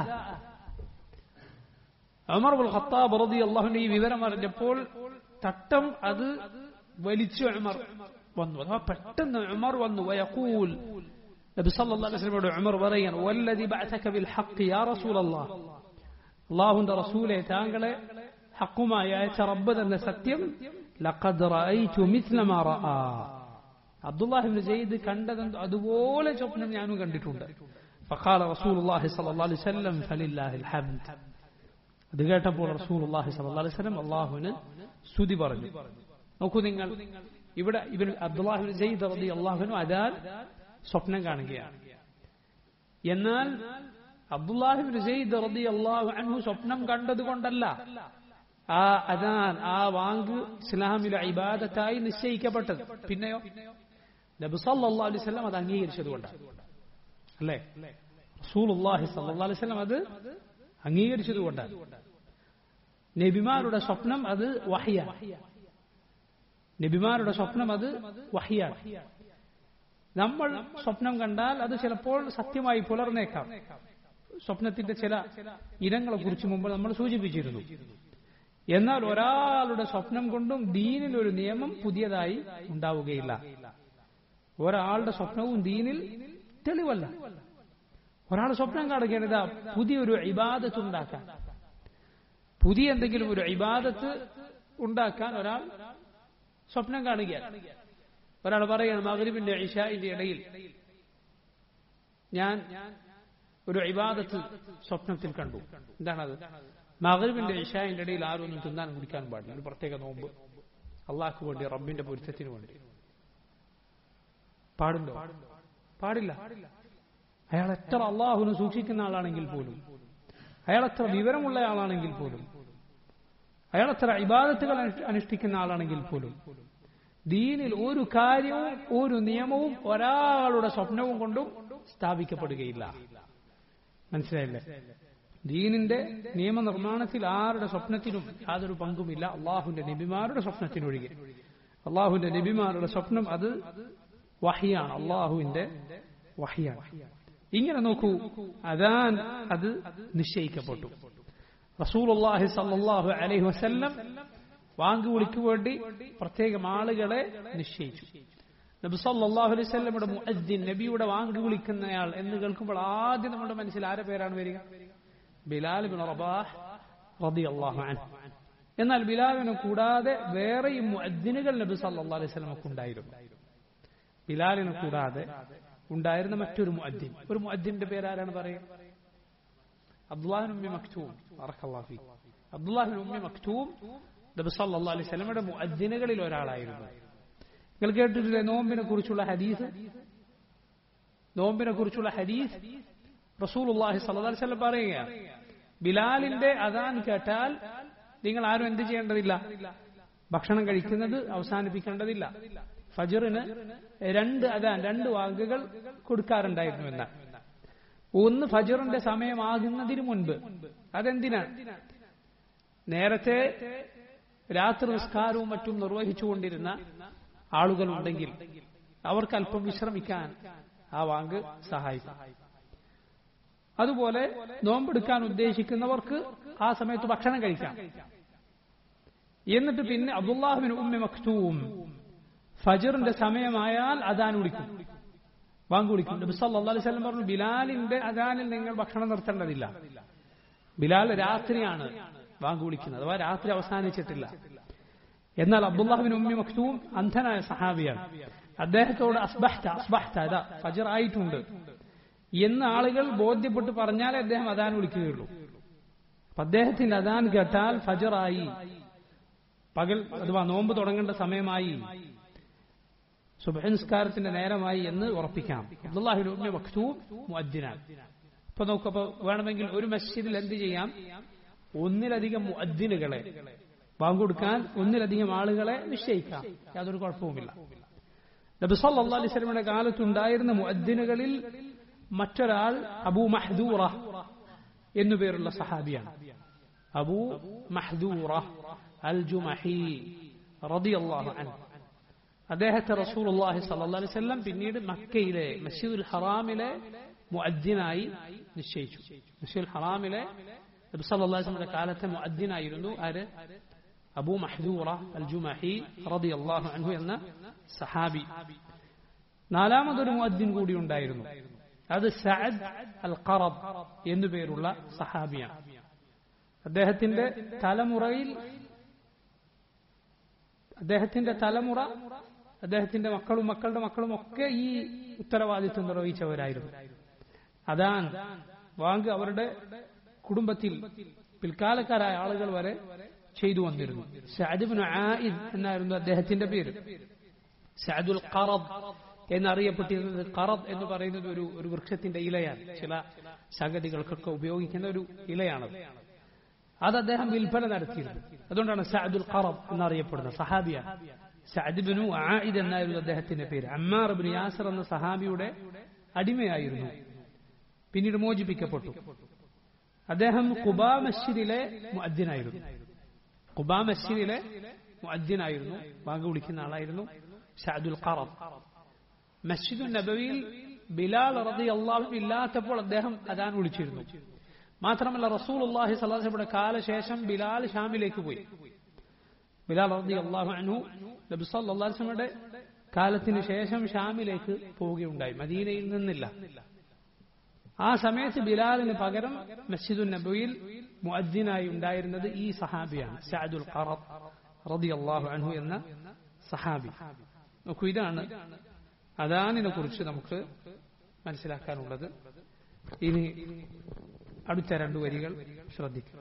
عمر بن الخطاب رضي الله عنه ഈ വിവരം അറിഞ്ഞപ്പോൾ തട്ടം അത് വലിച്ചു ഉമർ വന്നു അഥവാ പെട്ടെന്ന് ഉമർ വന്നു വയക്കൂൽ നബി സല്ലല്ലാഹു അലൈഹി വസല്ലമയോട് ഉമർ പറയാണ് വല്ലദി ബഅതക ബിൽ ഹഖ് യാ റസൂലല്ലാഹ് അല്ലാഹുവിന്റെ റസൂലെ താങ്കളെ ഹക്കുമായി അയച്ച റബ്ബ് തന്നെ സത്യം ലഖദ് റഅയ്തു മിസ്ല മാ റആ അബ്ദുല്ലാഹിബ്നു സെയ്ദ് കണ്ടത് അതുപോലെ സ്വപ്നം ഞാനും കണ്ടിട്ടുണ്ട് فقال رسول الله صلى الله عليه وسلم فلله الحمد അത് കേട്ടപ്പോൾ റസൂൽ അള്ളാഹി സല്ലല്ലാഹു അലൈഹി വസല്ലം അള്ളാഹുവിന് സ്തുതി പറഞ്ഞു നോക്കൂ നിങ്ങൾ ഇവിടെ ഇവർ അബ്ദുല്ലാഹിബിൻ സെയ്ദ് റതി അള്ളാഹുനു അതാൽ സ്വപ്നം കാണുകയാണ് എന്നാൽ അബ്ദുല്ലാഹിബിൻ സെയ്ദ് റതി അള്ളാഹു അൻഹു സ്വപ്നം കണ്ടതുകൊണ്ടല്ല ആ അതാൻ ആ വാങ്ക് ഇസ്ലാമിലെ ഇബാദത്തായി നിശ്ചയിക്കപ്പെട്ടത് പിന്നെയോ നബി സല്ലല്ലാഹു അലൈഹി വസല്ലം അത് അംഗീകരിച്ചതുകൊണ്ടാണ് അല്ലേ റസൂലുള്ളാഹി സല്ലല്ലാഹു അലൈഹി വസല്ലം അത് അംഗീകരിച്ചതുകൊണ്ടാണ് നബിമാരുടെ സ്വപ്നം അത് വഹിയാണ് നബിമാരുടെ സ്വപ്നം അത് വഹിയാണ് നമ്മൾ സ്വപ്നം കണ്ടാൽ അത് ചിലപ്പോൾ സത്യമായി പുലർന്നേക്കാം സ്വപ്നത്തിന്റെ ചില ഇനങ്ങളെ കുറിച്ച് മുമ്പ് നമ്മൾ സൂചിപ്പിച്ചിരുന്നു എന്നാൽ ഒരാളുടെ സ്വപ്നം കൊണ്ടും ദീനിൽ ഒരു നിയമം പുതിയതായി ഉണ്ടാവുകയില്ല ഒരാളുടെ സ്വപ്നവും ദീനിൽ തെളിവല്ല ഒരാൾ സ്വപ്നം കാണുകയാണ് പുതിയൊരു ഇബാദത്ത് ഉണ്ടാക്കാൻ പുതിയ എന്തെങ്കിലും ഒരു ഇബാദത്ത് ഉണ്ടാക്കാൻ ഒരാൾ സ്വപ്നം കാണുകയാണ് ഒരാൾ പറയാണ് മകരിബിന്റെ ഇഷായിന്റെ ഇടയിൽ ഞാൻ ഒരു ഇബാദത്ത് സ്വപ്നത്തിൽ കണ്ടു എന്താണത് മകരിബിന്റെ ഇഷായിന്റെ ഇടയിൽ ആരും ഒന്നും തിന്നാൻ കുടിക്കാൻ പാടില്ല ഒരു പ്രത്യേക നോമ്പ് അള്ളാഹ്ക്ക് വേണ്ടി റബ്ബിന്റെ പൊരുത്തത്തിന് വേണ്ടി പാടുണ്ടോ പാടില്ല അയാൾ എത്ര അള്ളാഹുവിനെ സൂക്ഷിക്കുന്ന ആളാണെങ്കിൽ പോലും അയാൾ എത്ര വിവരമുള്ള ആളാണെങ്കിൽ പോലും അയാൾ എത്ര ഇബാദത്തുകൾ അനുഷ്ഠിക്കുന്ന ആളാണെങ്കിൽ പോലും ദീനിൽ ഒരു കാര്യവും ഒരു നിയമവും ഒരാളുടെ സ്വപ്നവും കൊണ്ടും സ്ഥാപിക്കപ്പെടുകയില്ല മനസ്സിലായില്ലേ ദീനിന്റെ നിയമനിർമ്മാണത്തിൽ ആരുടെ സ്വപ്നത്തിനും യാതൊരു പങ്കുമില്ല അള്ളാഹുവിന്റെ നബിമാരുടെ സ്വപ്നത്തിനൊഴികെ അള്ളാഹുവിന്റെ നബിമാരുടെ സ്വപ്നം അത് വഹിയാണ് അള്ളാഹുവിന്റെ വഹിയാണ് ഇങ്ങനെ നോക്കൂ അതാൻ അത് നിശ്ചയിക്കപ്പെട്ടു റസൂലുള്ളാഹി സല്ലല്ലാഹു അലൈഹി വസല്ലം വാങ്കുവിളിക്ക് വേണ്ടി പ്രത്യേകം ആളുകളെ നിശ്ചയിച്ചു നബി സല്ലല്ലാഹു അലൈഹി വസല്ലമയുടെ മുഅദ്ദിൻ നബിയുടെ വാങ്ക് വിളിക്കുന്നയാൾ എന്ന് കേൾക്കുമ്പോൾ ആദ്യം നമ്മുടെ മനസ്സിൽ ആരെ പേരാണ് വരിക ബിലാൽ ബിൻ റബാഹ് റളിയല്ലാഹു അൻഹു എന്നാൽ ബിലാലിനെ കൂടാതെ വേറെയും മുഅദ്ദിനുകൾ നബി സല്ലല്ലാഹു അലൈഹി വസല്ലമക്ക് ഉണ്ടായിരുന്നു ബിലാലിനെ കൂടാതെ ഉണ്ടായിരുന്ന മറ്റൊരു മുഅദ്ദിൻ ഒരു മുഅദ്ദിന്റെ പേരാരാണ് പറയുക അബ്ദുല്ലാഹിൻ ഉമ്മി മക്തൂം ബറക്കല്ലാഹു ഫീ അബ്ദുല്ലാഹിൻ ഉമ്മി മക്തൂം നബി സല്ലല്ലാഹു അലൈഹി വസല്ലമയുടെ മുഅദ്ദിനുകളിൽ ഒരാളായിരുന്നു നിങ്ങൾ കേട്ടിട്ടില്ലേ നോമ്പിനെ കുറിച്ചുള്ള ഹദീസ് നോമ്പിനെ കുറിച്ചുള്ള ഹദീസ് റസൂലുള്ളാഹി സ്വല്ലല്ലാഹു അലൈഹി വസല്ലം പറയുകയാണ് ബിലാലിന്റെ അദാൻ കേട്ടാൽ നിങ്ങൾ ആരും എന്ത് ചെയ്യേണ്ടതില്ല ഭക്ഷണം കഴിക്കുന്നത് അവസാനിപ്പിക്കേണ്ടതില്ല ഫജറിന് രണ്ട് അദാൻ രണ്ട് വാക്കുകൾ കൊടുക്കാറുണ്ടായിരുന്നു എന്നാൽ ഒന്ന് ഫജറിന്റെ സമയമാകുന്നതിന് മുൻപ് അതെന്തിനാണ് നേരത്തെ രാത്രി നിസ്കാരവും മറ്റും നിർവഹിച്ചുകൊണ്ടിരുന്ന ആളുകളുണ്ടെങ്കിൽ അവർക്ക് അല്പം വിശ്രമിക്കാൻ ആ വാങ്ക് സഹായിക്കും അതുപോലെ നോമ്പെടുക്കാൻ ഉദ്ദേശിക്കുന്നവർക്ക് ആ സമയത്ത് ഭക്ഷണം കഴിക്കാം എന്നിട്ട് പിന്നെ അബ്ദുല്ലാഹുബിൻ ഉമ്മ മക്തൂം ഫജറിന്റെ സമയമായാൽ അദാൻ വിളിക്കും വാങ്ക് വിളിക്കും നബി സല്ലല്ലാഹു അലൈഹി വസല്ലം പറഞ്ഞു ബിലാലിന്റെ അദാനിൽ നിങ്ങൾ ഭക്ഷണം നിർത്തേണ്ടതില്ല ബിലാൽ രാത്രിയാണ് വാങ്ക് വിളിക്കുന്നത് അഥവാ രാത്രി അവസാനിച്ചിട്ടില്ല എന്നാൽ അബ്ദുല്ലാഹിബിൻ ഉമ്മി മക്തൂം അന്ധനായ സഹാബിയാണ് അദ്ദേഹത്തോട് അസ്ബഹ്ത അസ്ബഹ്ത അതാ ഫജർ ആയിട്ടുണ്ട് എന്ന് ആളുകൾ ബോധ്യപ്പെട്ട് പറഞ്ഞാലേ അദ്ദേഹം അദാൻ വിളിക്കുകയുള്ളൂ അപ്പൊ അദ്ദേഹത്തിന്റെ അദാൻ കേട്ടാൽ ഫജറായി പകൽ അഥവാ നോമ്പ് തുടങ്ങേണ്ട സമയമായി സുബഹൻസ്കാരത്തിന്റെ നേരമായി എന്ന് ഉറപ്പിക്കാം അബ്ദുല്ലാഹിബിൻ ഉമ്മി മക്തൂം മുഅദ്ദിനാൻ ഇപ്പൊ നോക്കപ്പോ വേണമെങ്കിൽ ഒരു മസ്ജിദിൽ എന്ത് ചെയ്യാം ഒന്നിലധികം മുഅദ്ദിനുകളെ ബാങ്കൊടുക്കാൻ ഒന്നിലധികം ആളുകളെ നിശ്ചയിക്കാം യാതൊരു കുഴപ്പവുമില്ല നബി സല്ലല്ലാഹു അലൈഹി വസല്ലമയുടെ കാലത്തുണ്ടായിരുന്ന മുഅദ്ദിനുകളിൽ മറ്റൊരാൾ അബൂ മഹ്ദൂറ എന്നു പേരുള്ള സഹാബിയാണ് അബൂ മഹ്ദൂറ അൽ ജുമഹി റളിയല്ലാഹു അൻഹു അദ്ദേഹത്തെ റസൂലുള്ളാഹി സ്വല്ലല്ലാഹു അലൈഹി വസല്ലം പിന്നീട് മക്കയിലെ മസ്ജിദുൽ ഹറാമിലെ മുഅദ്ദിനായി നിശ്ചയിച്ചു മസ്ജിദുൽ ഹറാമിലെ നബി സല്ലല്ലാഹു അലൈഹി വസല്ലമയുടെ കാലത്തെ മുഅദ്ദിനായിരുന്നു ആര് അബൂ മഹ്ദൂറ അൽ ജുമഹി റളിയല്ലാഹു അൻഹു എന്ന സഹാബി നാലാമതൊരു മുഅദ്ദിൻ കൂടി ഉണ്ടായിരുന്നു അത് സഅദ് അൽ ഖറബ് എന്നു പേരുള്ള സഹാബിയാണ് അദ്ദേഹത്തിന്റെ തലമുറയിൽ അദ്ദേഹത്തിന്റെ തലമുറ അദ്ദേഹത്തിന്റെ മക്കളും മക്കളുടെ മക്കളും ഒക്കെ ഈ ഉത്തരവാദിത്വം നിർവഹിച്ചവരായിരുന്നു അതാൻ വാങ്ക് അവരുടെ കുടുംബത്തിൽ പിൽക്കാലക്കാരായ ആളുകൾ വരെ ചെയ്തു വന്നിരുന്നു സഅദിബിന് ആയിദ് എന്നായിരുന്നു അദ്ദേഹത്തിന്റെ പേര് സഅദുൽ ഖറബ് എന്നറിയപ്പെട്ടിരുന്നത് ഖറബ് എന്ന് പറയുന്നത് ഒരു ഒരു വൃക്ഷത്തിന്റെ ഇലയാണ് ചില സംഗതികൾക്കൊക്കെ ഉപയോഗിക്കുന്ന ഒരു ഇലയാണത് അത് അദ്ദേഹം വിൽപ്പന നടത്തിയിരുന്നു അതുകൊണ്ടാണ് സഅദുൽ ഖറബ് എന്നറിയപ്പെടുന്നത് സഹാബിയാണ് സഅദ്ബിനു ആയിദ് എന്നായിരുന്നു അദ്ദേഹത്തിന്റെ പേര് അമ്മാർ ബിൻ യാസർ എന്ന സഹാബിയുടെ അടിമയായിരുന്നു പിന്നീട് മോചിപ്പിക്കപ്പെട്ടു അദ്ദേഹം കുബാ മസ്ജിദിലെ മുഅദ്ദിനായിരുന്നു കുബാ മസ്ജിദിലെ മുഅദ്ദിനായിരുന്നു വാങ്ങി വിളിക്കുന്ന ആളായിരുന്നു സഅദുൽ ഖറബ് മസ്ജിദുൽ നബവിയിൽ ബിലാൽ റതി അള്ളാഹു ഇല്ലാത്തപ്പോൾ അദ്ദേഹം അതാൻ വിളിച്ചിരുന്നു മാത്രമല്ല റസൂൽ അള്ളാഹി സല്ലാഹയുടെ കാലശേഷം ബിലാൽ ഷാമിലേക്ക് പോയി ബിലാൽ റതി അള്ളാഹു അനു നബി സല്ലാസ്മയുടെ കാലത്തിന് ശേഷം ഷാമിലേക്ക് പോവുകയുണ്ടായി മദീനയിൽ നിന്നില്ല ആ സമയത്ത് ബിലാലിന് പകരം മസ്ജിദുൽ നബുയിൽ മുഅദ്ദിനായി ഉണ്ടായിരുന്നത് ഈ സഹാബിയാണ് സഅദുൽ ഖറബ് റതി അള്ളാഹു അൻഹു എന്ന സഹാബി നോക്കൂ ഇതാണ് അദാനിനെ കുറിച്ച് നമുക്ക് മനസ്സിലാക്കാനുള്ളത് ഇനി അടുത്ത രണ്ടു വരികൾ ശ്രദ്ധിക്കുക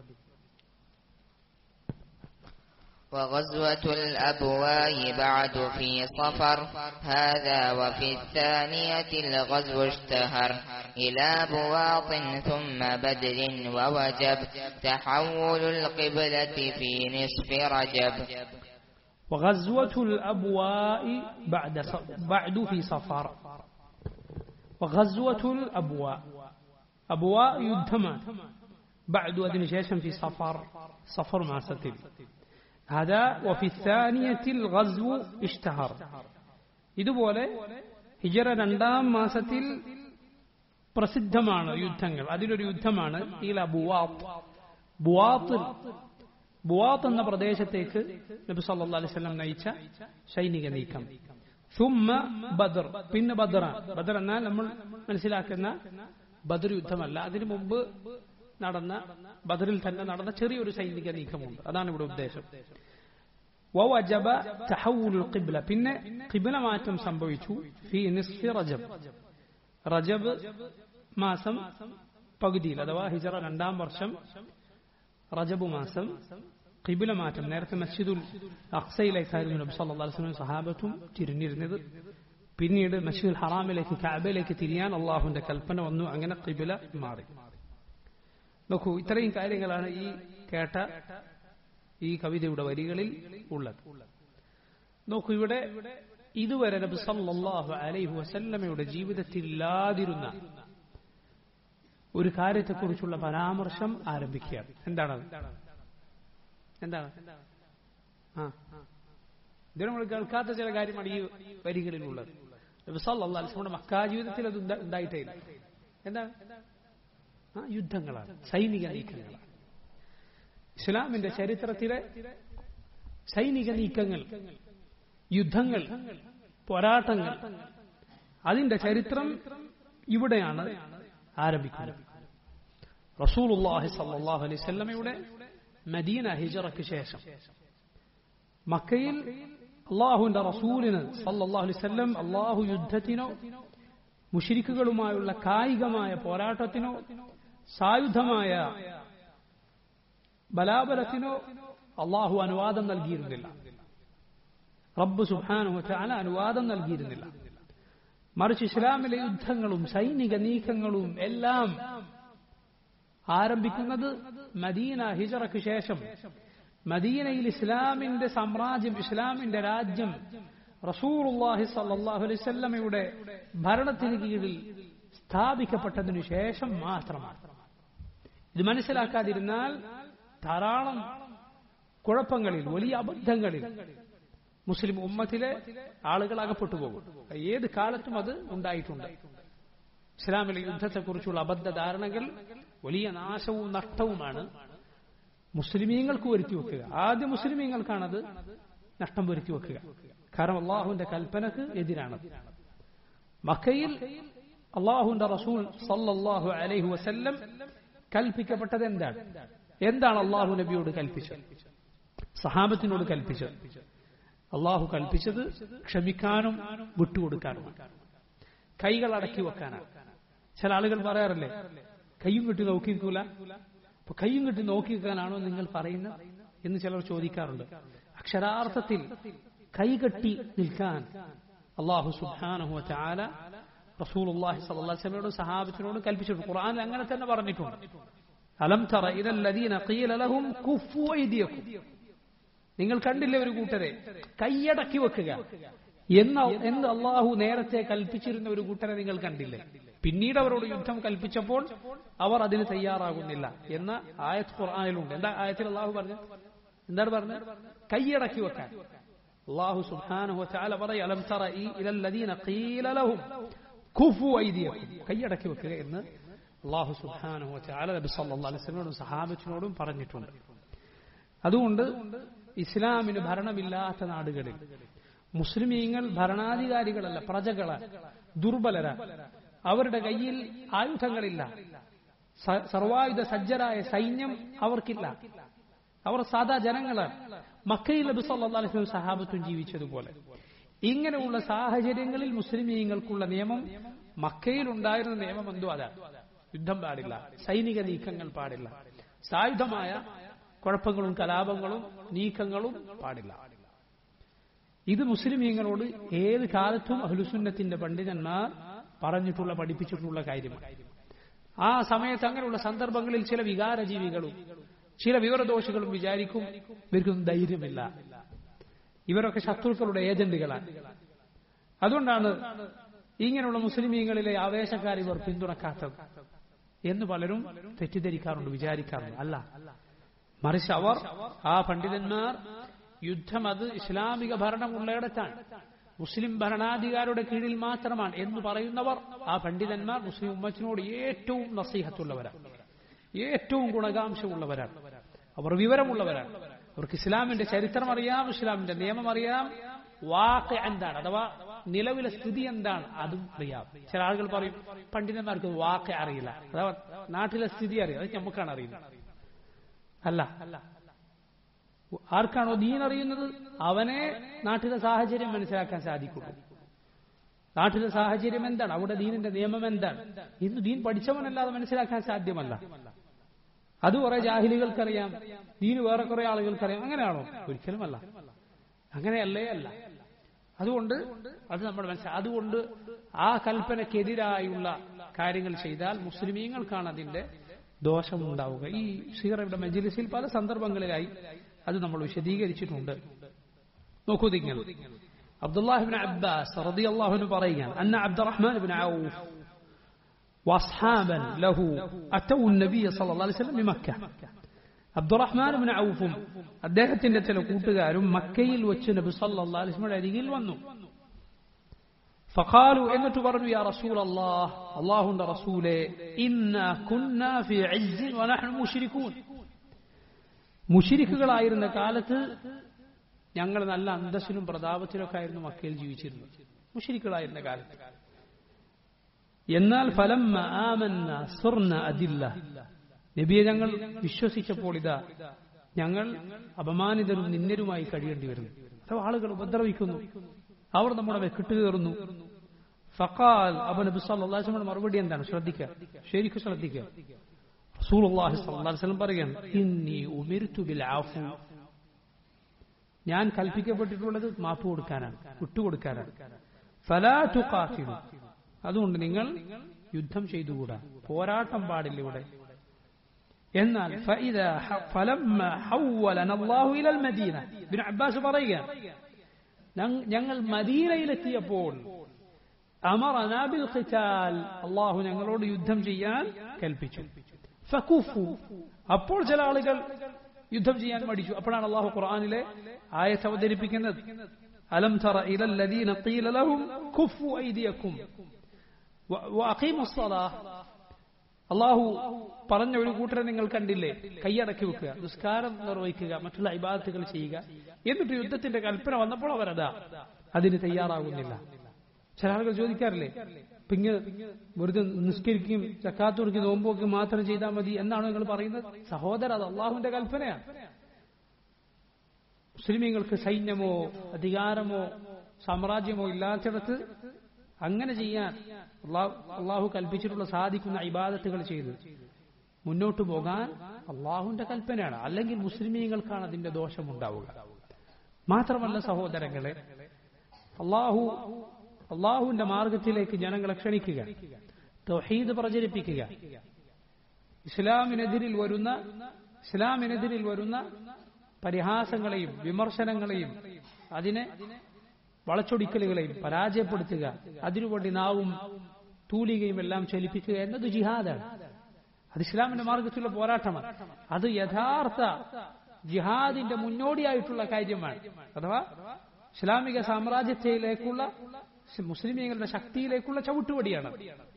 وغزوة الأبواء بعد في صفر هذا وفي الثانية الغزو اشتهر إلى بواط ثم بدر ووجب تحول القبلة في نصف رجب وغزوة الأبواء بعد بعد في صفر وغزوة الأبواء أبواء يدهما بعد أدنى شيشا في صفر صفر مع ستل هذا وفي الثانية الغزو اشتهر ഇതുപോലെ ഹിജറ രണ്ടാം മാസത്തിൽ പ്രസിദ്ധമാണ് യുദ്ധങ്ങൾ അതിലൊരു യുദ്ധമാണ് ഈല ബുവാത്ത് ബുവാത്ത് ബുവാത്ത് എന്ന പ്രദേശത്തേക്ക് നബി സല്ലല്ലാഹു അലൈഹി വസല്ലം നയിച്ച സൈനിക നീക്കം സുമ്മ ബദർ പിന്നെ ബദറാണ് ബദർ എന്നാൽ നമ്മൾ മനസ്സിലാക്കുന്ന ബദർ യുദ്ധമല്ല അതിനു മുമ്പ് നടന്ന ബദറിൽ തന്നെ നടന്ന ചെറിയൊരു സൈനിക നീക്കമുണ്ട് അതാണ് ഇവിടെ ഉദ്ദേശം വവജബ തഹവുൽ ഖിബ്ല പിന്നെ ഖിബ്ല മാറ്റം സംഭവിച്ചു ഫി നിസ്ഫി റജബ് റജബ് മാസം പകുതിയിൽ അഥവാ ഹിജറ രണ്ടാം വർഷം റജബ് മാസം ഖിബില മാറ്റം നേരത്തെ മസ്ജിദുൽ അക്സയിലേക്കായിരുന്നു നബി സല്ലല്ലാഹു അലൈഹി വസല്ലം സഹാബത്തും തിരിഞ്ഞിരുന്നത് പിന്നീട് മസ്ജിദുൽ ഹറാമിലേക്ക് കഅബയിലേക്ക് തിരിയാൻ അള്ളാഹുവിന്റെ കൽപ്പന വന്നു അങ്ങനെ ഖിബില മാറി നോക്കൂ ഇത്രയും കാര്യങ്ങളാണ് ഈ കേട്ട ഈ കവിതയുടെ വരികളിൽ ഉള്ളത് നോക്കൂ ഇവിടെ ഇതുവരെ നബി സല്ലല്ലാഹു അലൈഹി വസല്ലമയുടെ ജീവിതത്തിൽ ഇല്ലാതിരുന്ന ഒരു കാര്യത്തെക്കുറിച്ചുള്ള പരാമർശം ആരംഭിക്കുകയാണ് എന്താണത് എന്താണ് ആ ഇത് നമ്മൾ കേൾക്കാത്ത ചില കാര്യമാണ് ഈ വരികളിലുള്ളത് നബി സല്ലല്ലാഹു അലൈഹി വസല്ലമയുടെ മക്കാ ജീവിതത്തിൽ അത് ഉണ്ടാ- ഉണ്ടായിട്ടേ ഇല്ല എന്താണ് ആ യുദ്ധങ്ങളാണ് സൈനിക നീക്കങ്ങളാണ് ഇസ്ലാമിന്റെ ചരിത്രത്തിലെ സൈനിക നീക്കങ്ങൾ യുദ്ധങ്ങൾ പോരാട്ടങ്ങൾ അതിന്റെ ചരിത്രം ഇവിടെയാണ് ആരംഭിക്കുന്നത് റസൂലുള്ളാഹി സല്ലല്ലാഹു അലൈഹി വസല്ലമയുടെ മദീന ഹിജറയ്ക്ക് ശേഷം മക്കയിൽ അള്ളാഹുവിന്റെ റസൂലിന് സല്ലല്ലാഹു അലൈഹി വസല്ലം അള്ളാഹു യുദ്ധത്തിനോ മുഷിരിക്കുകളുമായുള്ള കായികമായ പോരാട്ടത്തിനോ സായുധമായ ബലാബലത്തിനോ അള്ളാഹു അനുവാദം നൽകിയിരുന്നില്ല റബ്ബ് സുബ്ഹാനഹു വതആല അനുവാദം നൽകിയിരുന്നില്ല മറിച്ച് ഇസ്ലാമിലെ യുദ്ധങ്ങളും സൈനിക നീക്കങ്ങളും എല്ലാം ആരംഭിക്കുന്നത് മദീന ഹിജറയ്ക്ക് ശേഷം മദീനയിൽ ഇസ്ലാമിന്റെ സാമ്രാജ്യം ഇസ്ലാമിന്റെ രാജ്യം റസൂറുല്ലാഹി സല്ലല്ലാഹു അലൈഹി വസല്ലമയുടെ ഭരണത്തിന് കീഴിൽ സ്ഥാപിക്കപ്പെട്ടതിനു ശേഷം മാത്രമാണ് ഇത് മനസ്സിലാക്കാതിരുന്നാൽ ധാരാളം കുഴപ്പങ്ങളിൽ വലിയ അബദ്ധങ്ങളിൽ മുസ്ലിം ഉമ്മത്തിലെ ആളുകൾ അകപ്പെട്ടു പോകും ഏത് കാലത്തും അത് ഉണ്ടായിട്ടുണ്ട് ഇസ്ലാമിലെ യുദ്ധത്തെക്കുറിച്ചുള്ള അബദ്ധ ധാരണകൾ വലിയ നാശവും നഷ്ടവുമാണ് മുസ്ലിമീങ്ങൾക്ക് വരുത്തി വെക്കുക ആദ്യ മുസ്ലിമീങ്ങൾക്കാണത് നഷ്ടം വരുത്തി വെക്കുക കാരണം അള്ളാഹുവിന്റെ കൽപ്പനക്ക് എതിരാണ് മക്കയിൽ അള്ളാഹുന്റെ റസൂൽ സല്ലല്ലാഹു അലൈഹി വസല്ലം കൽപ്പിക്കപ്പെട്ടത് എന്താണ് എന്താണ് അള്ളാഹു നബിയോട് കൽപ്പിച്ചത് സഹാബത്തിനോട് കൽപ്പിച്ചത് അള്ളാഹു കൽപ്പിച്ചത് ക്ഷമിക്കാനും വിട്ടുകൊടുക്കാനുമാണ് കൈകൾ അടക്കി വെക്കാനാണ് ചില ആളുകൾ പറയാറില്ലേ കൈയും കെട്ടി നോക്കി നിൽക്കൂല അപ്പൊ കൈയും കെട്ടി നോക്കി നിൽക്കാനാണോ നിങ്ങൾ പറയുന്നത് എന്ന് ചിലർ ചോദിക്കാറുണ്ട് അക്ഷരാർത്ഥത്തിൽ കൈകെട്ടി നിൽക്കാൻ അള്ളാഹു സുബ്ഹാനഹു ചാല റസൂലുള്ളാഹി സ്വല്ലല്ലാഹു അലൈഹി വസല്ലമയോട് സഹാബത്തിനോട് കൽപ്പിച്ചിട്ടുണ്ട് ഖുർആനിൽ അങ്ങനെ തന്നെ പറഞ്ഞിട്ടുണ്ട് അലം തറ ഇലൽ ലദീന ഖീല ലഹും കുഫു ഐദിയക്കും നിങ്ങൾ കണ്ടില്ലേ ഒരു കൂട്ടരെ കൈയടക്കി വെക്കുക എന്ന് എന്ന് അള്ളാഹു നേരത്തെ കൽപ്പിച്ചിരുന്ന ഒരു കൂട്ടരെ നിങ്ങൾ കണ്ടില്ലേ പിന്നീട് അവരോട് യുദ്ധം കൽപ്പിച്ചപ്പോൾ അവർ അതിന് തയ്യാറാകുന്നില്ല എന്ന ആയത്ത് ഖുർആനിലുണ്ട് എന്താ ആയത്തിൽ അള്ളാഹു പറഞ്ഞു എന്താണ് പറഞ്ഞത് കൈയടക്കി വെക്കാൻ അള്ളാഹു സുബ്ഹാനഹു വതആല പറയും അലം തറ ഈ ഇലൽ ലദീന ഖീല ലഹും കുഫു ഐദിയക്കും കൈയടക്കി വെക്കുക എന്ന് അള്ളാഹു സുബ്ഹാനഹു വതആല നബി സല്ലല്ലാഹു അലൈഹി വസല്ലമയോടും സഹാബത്തിനോടും പറഞ്ഞിട്ടുണ്ട് അതുകൊണ്ട് ഇസ്ലാമിന് ഭരണമില്ലാത്ത നാടുകളിൽ മുസ്ലിമീങ്ങൾ ഭരണാധികാരികളല്ല പ്രജകളാണ് ദുർബലര അവരുടെ കയ്യിൽ ആയുധങ്ങളില്ല സ- സർവായുധ സജ്ജരായ സൈന്യം അവർക്കില്ല അവർ സാധാ ജനങ്ങളാണ് മക്കയിൽ നബി സല്ലല്ലാഹു അലൈഹി വസല്ലം സഹാബത്തും ജീവിച്ചതുപോലെ ഇങ്ങനെയുള്ള സാഹചര്യങ്ങളിൽ മുസ്ലിമീങ്ങൾക്കുള്ള നിയമം മക്കയിൽ ഉണ്ടായിരുന്ന നിയമം എന്തോ അതാണ് യുദ്ധം പാടില്ല സൈനിക നീക്കങ്ങൾ പാടില്ല സായുധമായ കുഴപ്പങ്ങളും കലാപങ്ങളും നീക്കങ്ങളും പാടില്ല ഇത് മുസ്ലിമീങ്ങളോട് ഏത് കാലത്തും അഹ്ലുസുന്നത്തിന്റെ പണ്ഡിതന്മാർ പറഞ്ഞിട്ടുള്ള പഠിപ്പിച്ചിട്ടുള്ള കാര്യമാണ് ആ സമയത്ത് അങ്ങനെയുള്ള സന്ദർഭങ്ങളിൽ ചില വികാരജീവികളും ചില വിവരദോഷികളും വിചാരിക്കും ഇവർക്കൊന്നും ധൈര്യമില്ല ഇവരൊക്കെ ശത്രുക്കളുടെ ഏജന്റുകളാണ് അതുകൊണ്ടാണ് ഇങ്ങനെയുള്ള മുസ്ലിമീങ്ങളിലെ ആവേശക്കാർ ഇവർ പിന്തുണക്കാത്തത് എന്ന് പലരും തെറ്റിദ്ധരിക്കാറുണ്ട് വിചാരിക്കാറുണ്ട് അല്ല മറിച്ച് അവർ ആ പണ്ഡിതന്മാർ യുദ്ധം അത് ഇസ്ലാമിക ഭരണമുള്ളയിടത്താണ് മുസ്ലിം ഭരണാധികാരിയുടെ കീഴിൽ മാത്രമാണ് എന്ന് പറയുന്നവർ ആ പണ്ഡിതന്മാർ മുസ്ലിം ഉമ്മത്തിനോട് ഏറ്റവും നസീഹത്തുള്ളവരാണ് ഏറ്റവും ഗുണകാംക്ഷമുള്ളവരാണ് അവർ വിവരമുള്ളവരാണ് അവർക്ക് ഇസ്ലാമിന്റെ ചരിത്രം അറിയാം ഇസ്ലാമിന്റെ നിയമം അറിയാം വാക്ക് എന്താണ് അഥവാ നിലവിലെ സ്ഥിതി എന്താണ് അതും അറിയാം ചില ആളുകൾ പറയും പണ്ഡിതന്മാർക്ക് വാക്ക് അറിയില്ല അഥവാ നാട്ടിലെ സ്ഥിതി അറിയാം അത് നമുക്കാണ് അറിയുന്നത് അല്ല ആർക്കാണോ ദീൻ അറിയുന്നത് അവനെ നാട്ടിലെ സാഹചര്യം മനസ്സിലാക്കാൻ സാധിക്കുള്ളൂ നാട്ടിലെ സാഹചര്യം എന്താണ് അവിടെ ദീനിന്റെ നിയമം എന്താണ് ഇന്ന് ദീൻ പഠിച്ചവനല്ലാതെ മനസ്സിലാക്കാൻ സാധ്യമല്ല അത് കുറെ ജാഹിലികൾക്കറിയാം ദീന് വേറെ കുറെ ആളുകൾക്കറിയാം അങ്ങനെയാണോ ഒരിക്കലുമല്ല അങ്ങനെയല്ലേ അല്ല അതുകൊണ്ട് അത് നമ്മൾ മനസ്സിലാക്കി അതുകൊണ്ട് ആ കൽപ്പനക്കെതിരായുള്ള കാര്യങ്ങൾ ചെയ്താൽ മുസ്ലിമീങ്ങൾക്കാണ് അതിന്റെ ദോഷമുണ്ടാവുക ഈ സീറയുടെ മജിലിസിൽ പല സന്ദർഭങ്ങളിലായി അത് നമ്മൾ വിശദീകരിച്ചിട്ടുണ്ട് നോക്കൂ നിങ്ങൾ അബ്ദുല്ലാഹിബിൻ അബ്ബാസ് റളിയല്ലാഹു പറയുകയാണ് അന്ന Abdurrahman bin Auf واصحابا له اتوا النبي صلى الله عليه وسلم بمكه Abdurrahman bin ഔഫും അദ്ദേഹത്തിന്റെ ചില കൂട്ടുകാരും മക്കയിൽ വെച്ച് നബി സല്ലല്ലാഹു അലൈഹി വസല്ലമയുടെ അരികിൽ വന്നു فقالوا എന്നിട്ട് പറഞ്ഞു യാ റസൂൽ അല്ലാഹ് അല്ലാഹുവിന്റെ റസൂലേ ഇന്നാ കുന്നാ ഫീ ഇസ്സ് വനഹ്നു മുശ്രികൂൻ മുഷിരിക്കുകളായിരുന്ന കാലത്ത് ഞങ്ങൾ നല്ല അന്തസ്സിലും പ്രതാപത്തിലൊക്കെ ആയിരുന്നു മക്കയിൽ ജീവിച്ചിരുന്നത് മുഷിരിക്കുകളായിരുന്ന കാലത്ത് എന്നാൽ ഫലം ആമന്ന സുർണ അതില്ല നബിയെ ഞങ്ങൾ വിശ്വസിച്ചപ്പോൾ ഇതാ ഞങ്ങൾ അപമാനിതരും നിന്നരുമായി കഴിയേണ്ടി വരുന്നു അഥവാ ആളുകൾ ഉപദ്രവിക്കുന്നു അവർ നമ്മുടെ വെക്കിട്ട് കയറുന്നു ഫക്കാൽ അബ നബി സല്ലാസ്മയുടെ മറുപടി എന്താണ് ശ്രദ്ധിക്കുക ശരിക്കും ശ്രദ്ധിക്കുക റസൂലുള്ളാഹി സ്വല്ലല്ലാഹു അലൈഹി വസല്ലം പറയുകയാണ് ഇന്നി ഉമിർതു ബിൽ ആഫു ഞാൻ കൽപ്പിക്കപ്പെട്ടിട്ടുള്ളത് മാപ്പ് കൊടുക്കാനാണ് വിട്ടുകൊടുക്കാനാണ് ഫലാ തുഖാതിലു അതുകൊണ്ട് നിങ്ങൾ യുദ്ധം ചെയ്തുകൂടാ പോരാട്ടം പാടില്ല ഇവിടെ എന്നാൽ فإذا فلما حولنا الله إلى المدينة ابن عباس പറയുകയാണ് ഞങ്ങൾ മദീനയിലെത്തിയപ്പോൾ അമറനാ ബിൽ ഖിതാൽ അല്ലാഹു ഞങ്ങളോട് യുദ്ധം ചെയ്യാൻ കൽപ്പിച്ചു ഫകുഫു അപ്പോൾ ചില ആളുകൾ യുദ്ധം ചെയ്യാൻ മടിച്ചു അപ്പോഴാണ് അള്ളാഹു ഖുർആനിലെ ആയത്ത് അവതരിപ്പിക്കുന്നത് അലം തറ ഇല الذين قيل لهم كفوا أيديكم وأقيموا الصلاة അള്ളാഹു പറഞ്ഞ ഒരു കൂട്ടരെ നിങ്ങൾ കണ്ടില്ലേ കൈയടക്കി വെക്കുക നിസ്കാരം നിർവഹിക്കുക മറ്റുള്ള ഇബാദത്തുകൾ ചെയ്യുക എന്നിട്ട് യുദ്ധത്തിന്റെ കൽപ്പന വന്നപ്പോൾ അവരതാ അതിന് തയ്യാറാകുന്നില്ല ചില ആളുകൾ ചോദിക്കാറില്ലേ പിങ്ങ് വെറുതെ നിസ്കരിക്കും ചക്കാത്തുറിക്ക് നോമ്പൊക്കെ മാത്രം ചെയ്താൽ മതി എന്നാണ് നിങ്ങൾ പറയുന്നത് സഹോദര അത് അള്ളാഹുവിന്റെ കൽപ്പനയാണ് മുസ്ലിമീങ്ങൾക്ക് സൈന്യമോ അധികാരമോ സാമ്രാജ്യമോ ഇല്ലാത്തിടത്ത് അങ്ങനെ ചെയ്യാൻ അള്ളാഹു കൽപ്പിച്ചിട്ടുള്ള സാധിക്കുന്ന ഇബാദത്തുകൾ ചെയ്ത് മുന്നോട്ട് പോകാൻ അള്ളാഹുവിന്റെ കൽപ്പനയാണ് അല്ലെങ്കിൽ മുസ്ലിമീങ്ങൾക്കാണ് അതിന്റെ ദോഷമുണ്ടാവുക മാത്രമല്ല സഹോദരങ്ങളെ അള്ളാഹു അള്ളാഹുവിന്റെ മാർഗത്തിലേക്ക് ജനങ്ങളെ ക്ഷണിക്കുക തൗഹീദ് പ്രചരിപ്പിക്കുക ഇസ്ലാമിനെതിരിൽ വരുന്ന ഇസ്ലാമിനെതിരിൽ വരുന്ന പരിഹാസങ്ങളെയും വിമർശനങ്ങളെയും അതിനെ വളച്ചൊടിക്കലുകളെയും പരാജയപ്പെടുത്തുക അതിനുവേണ്ടി നാവും തൂലികയും എല്ലാം ചലിപ്പിക്കുക എന്നത് ജിഹാദാണ് അത് ഇസ്ലാമിന്റെ മാർഗത്തിലുള്ള പോരാട്ടമാണ് അത് യഥാർത്ഥ ജിഹാദിന്റെ മുന്നോടിയായിട്ടുള്ള കാര്യമാണ് അഥവാ ഇസ്ലാമിക സാമ്രാജ്യത്തിലേക്കുള്ള മുസ്ലിമീങ്ങളുടെ ശക്തിയിലേക്കുള്ള ചവിട്ടുപടിയാണ്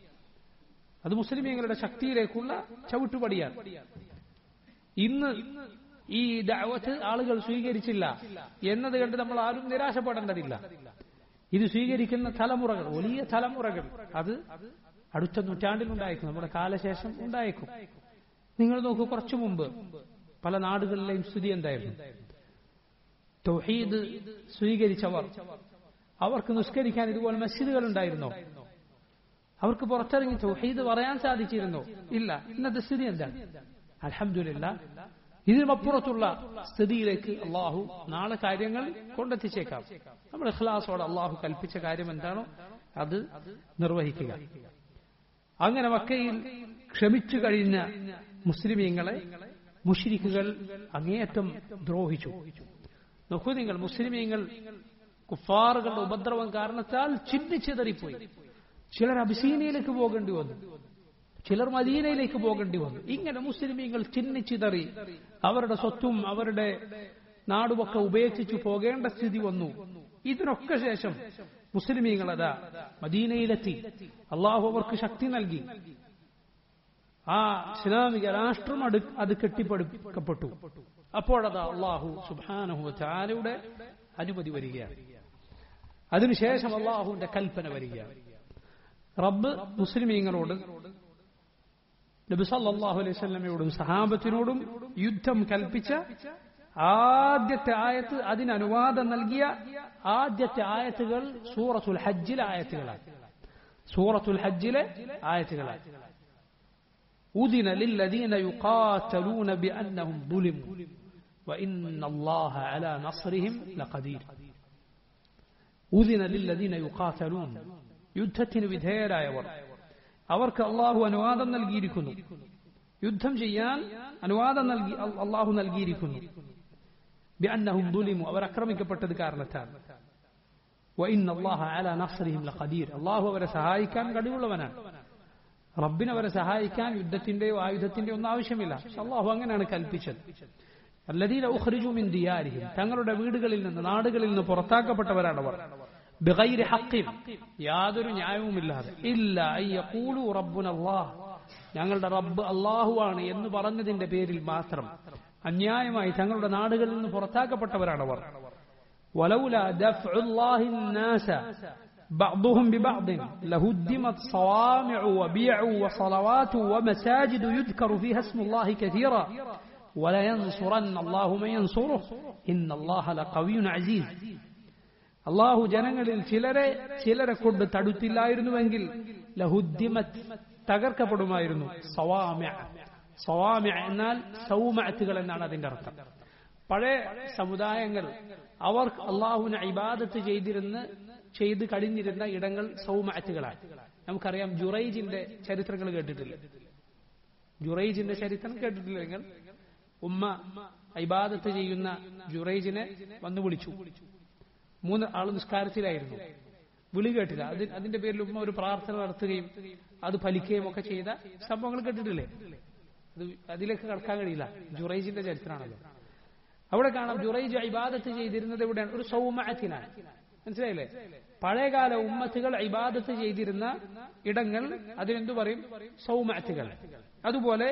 അത് മുസ്ലിമീങ്ങളുടെ ശക്തിയിലേക്കുള്ള ചവിട്ടുപടിയാണ് ഇന്ന് ഈ ദാവത്ത് ആളുകൾ സ്വീകരിച്ചില്ല എന്നത് കണ്ട് നമ്മൾ ആരും നിരാശപ്പെടേണ്ടതില്ല ഇത് സ്വീകരിക്കുന്ന തലമുറകൾ വലിയ തലമുറകൾ അത് അടുത്ത നൂറ്റാണ്ടിൽ ഉണ്ടായേക്കും നമ്മുടെ കാലശേഷം ഉണ്ടായേക്കും നിങ്ങൾ നോക്കൂ കുറച്ചു മുമ്പ് പല നാടുകളിലെയും സ്ഥിതി എന്തായിരുന്നു തൗഹീദ് സ്വീകരിച്ചവർ അവർക്ക് നിസ്കരിക്കാൻ ഇതുപോലെ മസ്ജിദുകൾ ഉണ്ടായിരുന്നോ അവർക്ക് പുറത്തിറങ്ങി തൗഹീദ് പറയാൻ സാധിച്ചിരുന്നോ ഇല്ല ഇന്നത്തെ സ്ഥിതി എന്താണ് അലഹമില്ല ഇതിനുമപ്പുറത്തുള്ള സ്ഥിതിയിലേക്ക് അള്ളാഹു നാളെ കാര്യങ്ങൾ കൊണ്ടെത്തിച്ചേക്കാം നമ്മൾ ഇഖ്ലാസോടെ അള്ളാഹു കൽപ്പിച്ച കാര്യം എന്താണോ അത് നിർവഹിക്കുക അങ്ങനെ മക്കയിൽ ക്ഷമിച്ചു കഴിഞ്ഞ മുസ്ലിമീങ്ങളെ മുഷിരിക്കുകൾ അങ്ങേയറ്റം ദ്രോഹിച്ചു നോക്കൂ നിങ്ങൾ മുസ്ലിമീങ്ങൾ കുഫാറുകളുടെ ഉപദ്രവം കാരണത്താൽ ചിന്തിച്ചെതറിപ്പോയി ചിലർ അബിസീനയിലേക്ക് പോകേണ്ടി വന്നു ചിലർ മദീനയിലേക്ക് പോകേണ്ടി വന്നു ഇങ്ങനെ മുസ്ലിമീങ്ങൾ ചിന്നിച്ചിതറി അവരുടെ സ്വത്തും അവരുടെ നാടുമൊക്കെ ഉപേക്ഷിച്ചു പോകേണ്ട സ്ഥിതി വന്നു ഇതിനൊക്കെ ശേഷം മുസ്ലിമീങ്ങൾ അതാ മദീനയിലെത്തി അള്ളാഹു അവർക്ക് ശക്തി നൽകി ആ ഇസ്ലാമിക രാഷ്ട്രം അത് അത് കെട്ടിപ്പടുക്കപ്പെട്ടു അപ്പോഴതാ അള്ളാഹു സുബാനഹു ചാലയുടെ അനുമതി വരികയാണ് അതിനുശേഷം അള്ളാഹുവിന്റെ കൽപ്പന വരികയാണ് റബ്ബ് മുസ്ലിമീങ്ങളോട് നബി സല്ലല്ലാഹു അലൈഹി വസല്ലമയോടും സഹാബത്തിനോടും യുദ്ധം കൽപ്പിച്ച ആദ്യത്തെ ആയത്ത് അതിന് അനുവാദം നൽകിയ ആദ്യത്തെ ആയത്തുകൾ സൂറത്തുൽ ഹജ്ജിലെ ആയത്തുകളാണ് സൂറത്തുൽ ഹജ്ജിലെ ആയത്തുകളാണ് أذن للذين يقاتلون بأنهم ظلموا وإن الله على نصرهم لقدير أذن للذين يقاتلون യുദ്ധത്തിന് വിധേയരായവർ അവർക്ക് അള്ളാഹു അനുവാദം നൽകിയിരിക്കുന്നു യുദ്ധം ചെയ്യാൻ അനുവാദം നൽകി അള്ളാഹു നൽകിയിരിക്കുന്നു ബിഅന്നഹും ദുലിമു അവർ ആക്രമിക്കപ്പെട്ടത് കാരണത്താൽ വഇന്ന അല്ലാഹ അലാ നസ്രിഹിം ലഖദീർ അള്ളാഹു അവരെ സഹായിക്കാൻ കഴിവുള്ളവനാണ് റബ്ബിനെ അവരെ സഹായിക്കാൻ യുദ്ധത്തിന്റെയോ ആയുധത്തിന്റെയോ ഒന്നും ആവശ്യമില്ല അള്ളാഹു അങ്ങനെയാണ് കൽപ്പിച്ചത് അല്ലദീന ഉഖ്രിജു മിൻ ദിയാരിഹിം തങ്ങളുടെ വീടുകളിൽ നിന്ന് നാടുകളിൽ നിന്ന് പുറത്താക്കപ്പെട്ടവരാണ് അവർ ബിഗൈരി ഹഖിൻ യാതൊരു ന്യായവുമില്ലാതെ ഇല്ല അയ്യഖൂലു റബ്ബുന അല്ലാഹ് ഞങ്ങളുടെ റബ്ബ് അള്ളാഹുവാണ് എന്ന് പറഞ്ഞതിന്റെ പേരിൽ മാത്രം അന്യായമായി തങ്ങളുടെ നാടുകളിൽ നിന്ന് പുറത്താക്കപ്പെട്ടവരാണ് അവർ ولولا دفع الله الناس بعضهم ببعض لهدمت صوامع وبيع وصلوات ومساجد يذكر فيها اسم الله كثيرا ولينصرن الله من ينصره إن الله لقوي عزيز അള്ളാഹു ജനങ്ങളിൽ ചിലരെ ചിലരെ കൊണ്ട് തടുത്തില്ലായിരുന്നുവെങ്കിൽ ലഹുദ്ദിമത് തകർക്കപ്പെടുമായിരുന്നു സവാമ്യ സവാമ്യ എന്നാൽ സൗമത്തുകൾ എന്നാണ് അതിന്റെ അർത്ഥം പഴയ സമുദായങ്ങൾ അവർ അള്ളാഹുവിനെ ഇബാദത്ത് ചെയ്തിരുന്ന് ചെയ്ത് കഴിഞ്ഞിരുന്ന ഇടങ്ങൾ സൗമത്തുകളാണ് നമുക്കറിയാം ജുറൈജിന്റെ ചരിത്രങ്ങൾ കേട്ടിട്ടില്ല ജുറൈജിന്റെ ചരിത്രം കേട്ടിട്ടില്ല നിങ്ങൾ ഉമ്മ ഇബാദത്ത് ചെയ്യുന്ന ജുറൈജിനെ വന്നു വിളിച്ചു മൂന്ന് ആൾ നിസ്കാരത്തിലായിരുന്നു വിളി കേട്ടില്ല അത് അതിന്റെ പേരിൽ ഉമ്മ ഒരു പ്രാർത്ഥന നടത്തുകയും അത് ഫലിക്കുകയും ഒക്കെ ചെയ്ത സംഭവങ്ങൾ കേട്ടിട്ടില്ലേ അത് അതിലേക്ക് കടക്കാൻ കഴിയില്ല ജുറൈജിന്റെ ചരിത്രമാണല്ലോ അവിടെ കാണാം ജുറൈജ് ഇബാദത്ത് ചെയ്തിരുന്നത് എവിടെയാണ് ഒരു സൗമഅത്തിനാണ് മനസ്സിലായില്ലേ പഴയകാല ഉമ്മത്തുകൾ ഇബാദത്ത് ചെയ്തിരുന്ന ഇടങ്ങൾ അതിനെന്തു പറയും സൗമഅത്തുകൾ അതുപോലെ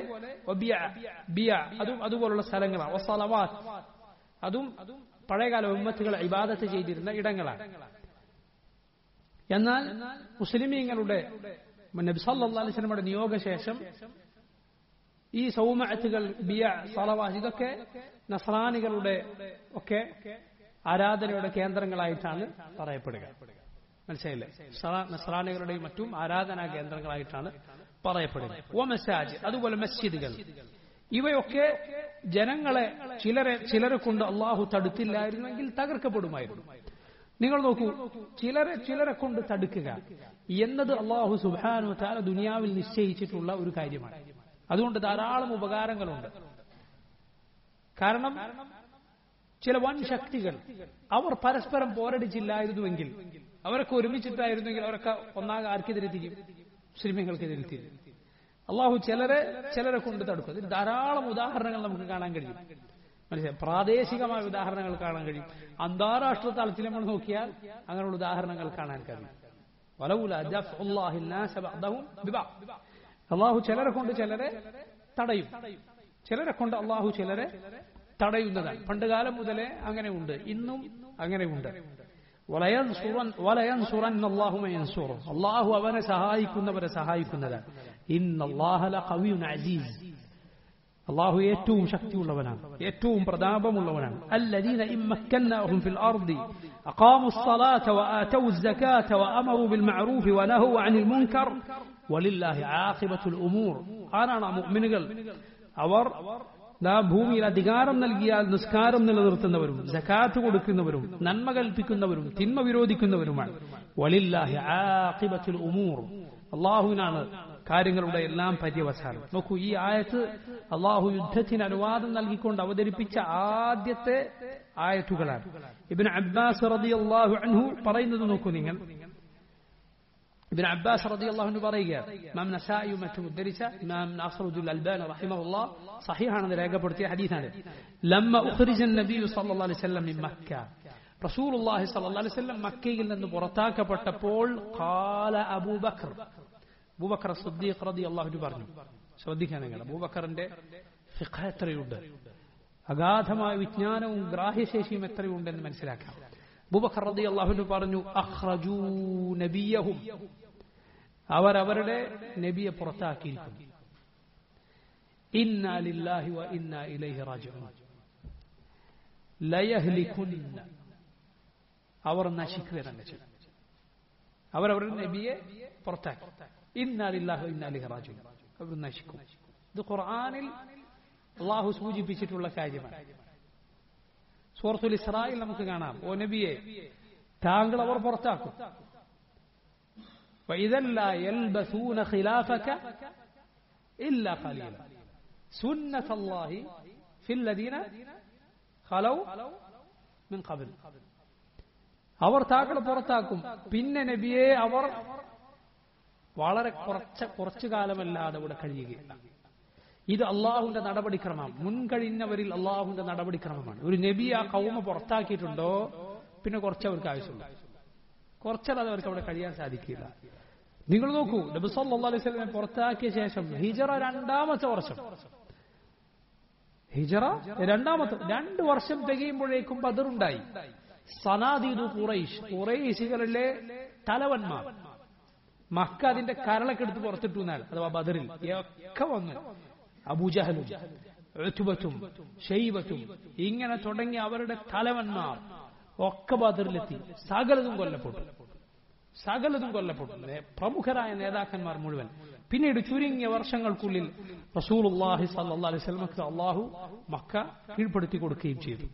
ബിയ അതും അതുപോലുള്ള സ്ഥലങ്ങളാണ് അതും പഴയകാല ഉമ്മത്തുകൾ ഇബാദത്ത് ചെയ്തിരുന്ന ഇടങ്ങളാണ് എന്നാൽ മുസ്ലിമീങ്ങളുടെ നബി സല്ലല്ലാഹു അലൈഹി വസല്ലമയുടെ നിയോഗശേഷം ഈ സൗമഅത്തുകൾ ബിയ സലവാസ് ഇതൊക്കെ നസ്രാനികളുടെ ഒക്കെ ആരാധനയുടെ കേന്ദ്രങ്ങളായിട്ടാണ് പറയപ്പെടുക മനസ്സിലായില്ലേ നസ്രാനികളുടെയും മറ്റും ആരാധനാ കേന്ദ്രങ്ങളായിട്ടാണ് പറയപ്പെടുക ഓ മസാജ് അതുപോലെ മസ്ജിദുകൾ ഇവയൊക്കെ ജനങ്ങളെ ചിലരെ ചിലരെ കൊണ്ട് അള്ളാഹു തടുത്തില്ലായിരുന്നെങ്കിൽ തകർക്കപ്പെടുമായിരുന്നു നിങ്ങൾ നോക്കൂ ചിലരെ ചിലരെ കൊണ്ട് തടുക്കുക എന്നത് അള്ളാഹു സുബാനു താല ദുനിയാവിൽ നിശ്ചയിച്ചിട്ടുള്ള ഒരു കാര്യമാണ് അതുകൊണ്ട് ധാരാളം ഉപകാരങ്ങളുണ്ട് കാരണം ചില വൻ ശക്തികൾ അവർ പരസ്പരം പോരടിച്ചില്ലായിരുന്നുവെങ്കിൽ അവരൊക്കെ ഒരുമിച്ചിട്ടായിരുന്നെങ്കിൽ അവരൊക്കെ ഒന്നാകെ ആർക്കെതിരെ തിരിയും മുസ്ലിമീങ്ങൾക്കെതിരെ തിരിയും അള്ളാഹു ചിലരെ ചിലരെ കൊണ്ട് തടുക്കും അതിൽ ധാരാളം ഉദാഹരണങ്ങൾ നമുക്ക് കാണാൻ കഴിയും മനസ്സിലായി പ്രാദേശികമായ ഉദാഹരണങ്ങൾ കാണാൻ കഴിയും അന്താരാഷ്ട്ര തലത്തിൽ നമ്മൾ നോക്കിയാൽ അങ്ങനെയുള്ള ഉദാഹരണങ്ങൾ കാണാൻ കഴിയും അള്ളാഹു ചിലരെ കൊണ്ട് ചിലരെ തടയും ചിലരെ കൊണ്ട് അള്ളാഹു ചിലരെ തടയുന്നതാണ് പണ്ടുകാലം മുതലേ അങ്ങനെ ഉണ്ട് ഇന്നും അങ്ങനെ ഉണ്ട് അള്ളാഹു അവനെ സഹായിക്കുന്നവരെ സഹായിക്കുന്നതാണ് അള്ളാഹു ഏറ്റവും ശക്തിയുള്ളവനാണ് ഏറ്റവും പ്രതാപമുള്ളവനാണ് الذين إن مكناهم في الأرض أقاموا الصلاة وآتوا الزكاة وأمروا بالمعروف ونهوا عن المنكر ولله عاقبة الأمور ആരാണ് മുഅ്മിനുകൾ അവർ ദാ ഭൂമിയിൽ അധികാരം നൽകിയാൽ നിസ്കാരം നിലനിർത്തുന്നവരും ജക്കാത്ത് കൊടുക്കുന്നവരും നന്മ കൽപ്പിക്കുന്നവരും തിന്മ വിരോധിക്കുന്നവരുമാണ് വലില്ലാഹി ആഖിബത്തുൽ ഉമൂർ അള്ളാഹുവിനാണ് കാര്യങ്ങളുടെ എല്ലാം പര്യവസാനം നോക്കൂ ഈ ആയത്ത് അള്ളാഹു യുദ്ധത്തിന് അനുവാദം നൽകിക്കൊണ്ട് അവതരിപ്പിച്ച ആദ്യത്തെ ആയത്തുകളാണ് ഇബിൻ അബ്ബാസ് റതി അള്ളാഹു അൻഹു പറയുന്നത് നോക്കൂ നിങ്ങൾ ഇബിൻ അബ്ബാസ് റതി അള്ളാഹുന് പറയുകയാണ് ഇമാം നസായിയും മറ്റും ഉദ്ധരിച്ച ഇമാം നാസറുദ്ദുൽ അൽബാൻ റഹിമഹുല്ലാ സഹിഹാണെന്ന് രേഖപ്പെടുത്തിയ ഹദീസാണ് ലമ്മ ഉഖ്രിജൻ നബി സല്ലല്ലാഹു അലൈഹി വസല്ലം മിൻ മക്ക റസൂലുള്ളാഹി സ്വല്ലല്ലാഹു അലൈഹി വസല്ലം മക്കയിൽ നിന്ന് പുറത്താക്കപ്പെട്ടപ്പോൾ ഖാല അബൂബക്കർ അബൂബക്കർ സിദ്ദീഖ് റളിയല്ലാഹു അൻഹു പറഞ്ഞു ശ്രദ്ധിക്കാൻ നിങ്ങൾ അബൂബക്കറിന്റെ ഫിഖ് എത്രയുണ്ട് അഗാധമായ വിജ്ഞാനവും ഗ്രാഹ്യശേഷിയും എത്രയുണ്ടെന്ന് മനസ്സിലാക്കാം അബൂബക്കർ റളിയല്ലാഹു അൻഹു പറഞ്ഞു അഖ്റജൂ നബിയഹും അവർ അവരുടെ നബിയെ പുറത്താക്കിയിരിക്കുന്നു ഇന്നാ ലില്ലാഹി വ ഇന്നാ ഇലൈഹി റാജിഊൻ ലയഹ്ലികുന്ന അവർ നശിക്കുക തന്നെ ചെയ്യും അവർ അവരുടെ നബിയെ പുറത്താക്കി ഇന്നാലില്ലാഹു ഇന്നാലിഹി റാജിഊൻ അവർ നശിക്കും ഇത് ഖുർആനിൽ അള്ളാഹു സൂചിപ്പിച്ചിട്ടുള്ള കാര്യമാണ് സൂറത്തുൽ ഇസ്രായിൽ നമുക്ക് കാണാം ഓ നബിയെ താങ്കൾ അവർ പുറത്താക്കും وإذا لا يلبثون خلافك إلا قليلا سنة الله في الذين خلوا من قبل അവർ താങ്കളെ പുറത്താക്കും പിന്നെ നബിയെ അവർ വളരെ കുറച്ച കുറച്ചു കാലമല്ലാതെ ഇവിടെ കഴിയുകയില്ല ഇത് അള്ളാഹുവിന്റെ നടപടിക്രമം മുൻകഴിഞ്ഞവരിൽ അള്ളാഹുവിന്റെ നടപടിക്രമമാണ് ഒരു നബി ആ കൗമ പുറത്താക്കിയിട്ടുണ്ടോ പിന്നെ കുറച്ച് അവർക്ക് ആവശ്യമുണ്ട് കുറച്ചല്ലാതെ അവർക്ക് അവിടെ കഴിയാൻ സാധിക്കില്ല നിങ്ങൾ നോക്കൂ നബി സല്ലല്ലാഹു അലൈഹി വസല്ലമെ പുറത്താക്കിയ ശേഷം ഹിജറ രണ്ടാമത്തെ വർഷം ഹിജറ രണ്ടാമത്തെ രണ്ട് വർഷം തികയുമ്പോഴേക്കും ബദറുണ്ടായി സനാദീദു ഖുറൈഷ് ഖുറൈശികളിലെ തലവന്മാർ മക്ക അതിന്റെ കരളൊക്കെ എടുത്ത് പുറത്തിട്ടു എന്നാൽ അഥവാ ബദറിൽ ഒക്കെ വന്നു അബൂജഹലും എഴുത്തുബത്തും ഷെയ്ബത്തും ഇങ്ങനെ തുടങ്ങി അവരുടെ തലവന്മാർ ഒക്കെ ബദറിലെത്തി സകലതും കൊല്ലപ്പെട്ടു സകലതും കൊല്ലപ്പെട്ടു പ്രമുഖരായ നേതാക്കന്മാർ മുഴുവൻ പിന്നീട് ചുരുങ്ങിയ വർഷങ്ങൾക്കുള്ളിൽ റസൂലുള്ളാഹി സല്ലല്ലാഹു അലൈഹി വസല്ലമക്ക് അള്ളാഹു മക്ക കീഴ്പ്പെടുത്തി കൊടുക്കുകയും ചെയ്തു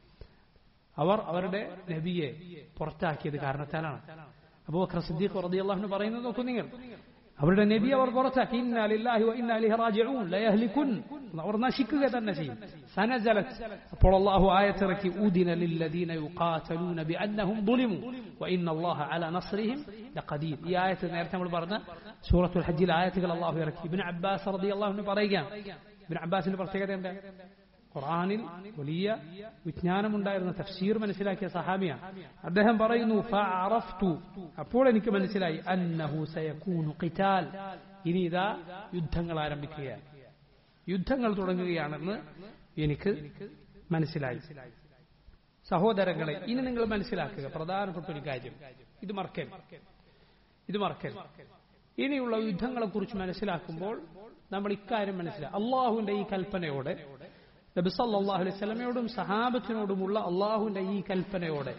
അവർ അവരുടെ നബിയെ പുറത്താക്കിയത് കാരണത്താലാണ് അബൂബക്കർ സിദ്ദീഖ് റളിയല്ലാഹു അൻഹു പറയുന്നത് നോക്കൂ നിങ്ങൾ അവരുടെ നബി അവർ പുറത്താക്കി ഇന്നാ ലില്ലാഹി വ ഇന്നാ ഇലൈഹി റാജിഊൻ ലയഹ്ലികുൻ അവർ നശിക്കുക തന്നെ ചെയ്യും സനജലത് അപ്പോൾ അല്ലാഹു ആയത്തിറക്കി ഊദിന ലില്ലദീന യുഖാതലൂന ബിഅന്നഹും ظുലിമു വ ഇന്നല്ലാഹ അലാ നസ്രിഹിം ലഖദീർ ഈ ആയത്ത് നേരത്തെ നമ്മൾ പറഞ്ഞ സൂറത്തുൽ ഹജ്ജിൽ ആയത്തുകൾ അല്ലാഹു ഇറക്കി ഇബ്നു അബ്ബാസ് റളിയല്ലാഹു അൻഹു പറയുകയാണ് ഇബ്നു അബ്ബാസിന്റെ പ്രത്യേകത എന്താ ഖുർആനിൽ വലിയ വിജ്ഞാനമുണ്ടായിരുന്ന തഫ്സീർ മനസ്സിലാക്കിയ സഹാബിയാണ് അദ്ദേഹം പറയുന്നു ഫഅറഫ്തു അപ്പോൾ എനിക്ക് മനസ്സിലായി അന്നഹു സയകൂനു ഖിതാൽ ഇനി ഇതാ യുദ്ധങ്ങൾ ആരംഭിക്കുകയാണ് യുദ്ധങ്ങൾ തുടങ്ങുകയാണെന്ന് എനിക്ക് മനസ്സിലായി സഹോദരങ്ങളെ ഇനി നിങ്ങൾ മനസ്സിലാക്കുക പ്രധാനപ്പെട്ട ഒരു കാര്യം ഇത് മറക്കൽ ഇത് മറക്കൽ ഇനിയുള്ള യുദ്ധങ്ങളെ കുറിച്ച് മനസ്സിലാക്കുമ്പോൾ നമ്മൾ ഇക്കാര്യം മനസ്സിലാക്കും അള്ളാഹുവിന്റെ ഈ കൽപ്പനയോടെ നബി സല്ലല്ലാഹു അലൈഹി വസല്ലമയോടും സഹാബത്തിനോടുമുള്ള അള്ളാഹുവിന്റെ ഈ കൽപ്പനയോടെ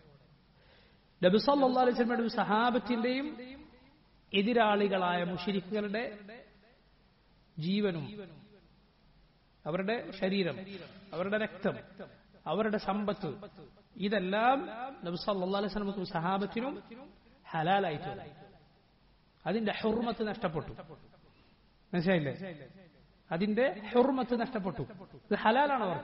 നബി സല്ലല്ലാഹു അലൈഹി വസല്ലമയുടെയും സഹാബത്തിന്റെയും എതിരാളികളായ മുഷിരിക്കുകളുടെ ജീവനും അവരുടെ ശരീരം അവരുടെ രക്തം അവരുടെ സമ്പത്ത് ഇതെല്ലാം നബി സല്ലല്ലാഹു അലൈഹി വസല്ലമക്കും സഹാബത്തിനും ഹലാലായിട്ടുണ്ട് അതിന്റെ ഹുർമത്ത് നഷ്ടപ്പെട്ടു മനസ്സിലായില്ലേ അതിന്റെ ഹുർമത്ത് നഷ്ടപ്പെട്ടു ഇത് ഹലാലാണ് അവർ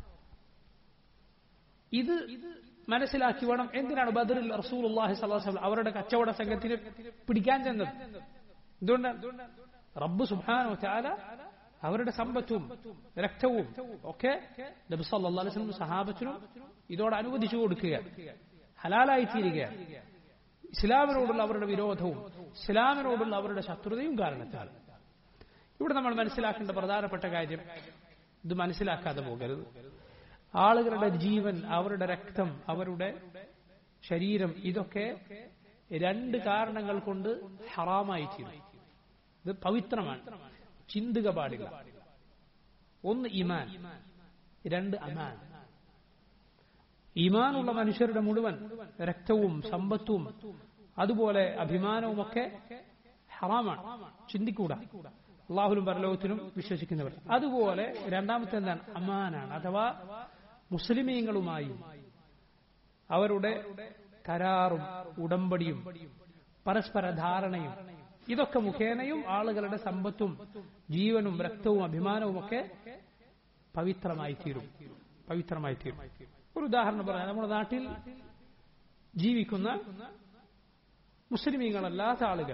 ഇത് മനസ്സിലാക്കി വേണം എന്തിനാണ് ബദറിൽ റസൂലുള്ളാഹി സ്വല്ലല്ലാഹു അലൈഹി വസല്ലം അവരുടെ കച്ചവട സംഘത്തിന് പിടിക്കാൻ ചെന്നത് എന്തുകൊണ്ട് റബ്ബ് സുബ്ഹാനഹു വതആല അവരുടെ സമ്പത്തും രക്തവും ഒക്കെ നബി സല്ലല്ലാഹു അലൈഹി വസല്ലം സഹാബത്തിനും ഇതോടെ അനുവദിച്ചു കൊടുക്കുക ഹലാലായി തീരുക ഇസ്ലാമിനോടുള്ള അവരുടെ വിരോധവും ഇസ്ലാമിനോടുള്ള അവരുടെ ശത്രുതയും കാരണത്താൽ ഇവിടെ നമ്മൾ മനസ്സിലാക്കേണ്ട പ്രധാനപ്പെട്ട കാര്യം ഇത് മനസ്സിലാക്കാതെ പോകരുത് ആളുകളുടെ ജീവൻ അവരുടെ രക്തം അവരുടെ ശരീരം ഇതൊക്കെ രണ്ട് കാരണങ്ങൾ കൊണ്ട് ഹറാമായി തീരും ഇത് പവിത്രമാണ് ചിന്തുക പാടില്ല ഒന്ന് ഇമാൻ രണ്ട് അമാൻ ഈമാനുള്ള മനുഷ്യരുടെ മുഴുവൻ രക്തവും സമ്പത്തും അതുപോലെ അഭിമാനവുമൊക്കെ ഹറാമാണ് ചിന്തിക്കൂടാ അള്ളാഹുലും പരലോകത്തിനും വിശ്വസിക്കുന്നവർ അതുപോലെ രണ്ടാമത്തെ എന്താണ് അമാനാണ് അഥവാ മുസ്ലിമീങ്ങളുമായി അവരുടെ കരാറും ഉടമ്പടിയും പരസ്പര ധാരണയും ഇതൊക്കെ മുഖേനയും ആളുകളുടെ സമ്പത്തും ജീവനും രക്തവും അഭിമാനവും ഒക്കെ പവിത്രമായി തീരും പവിത്രമായി തീരും ഒരു ഉദാഹരണം പറയാം നമ്മുടെ നാട്ടിൽ ജീവിക്കുന്ന മുസ്ലിമീങ്ങളല്ലാത്ത ആളുകൾ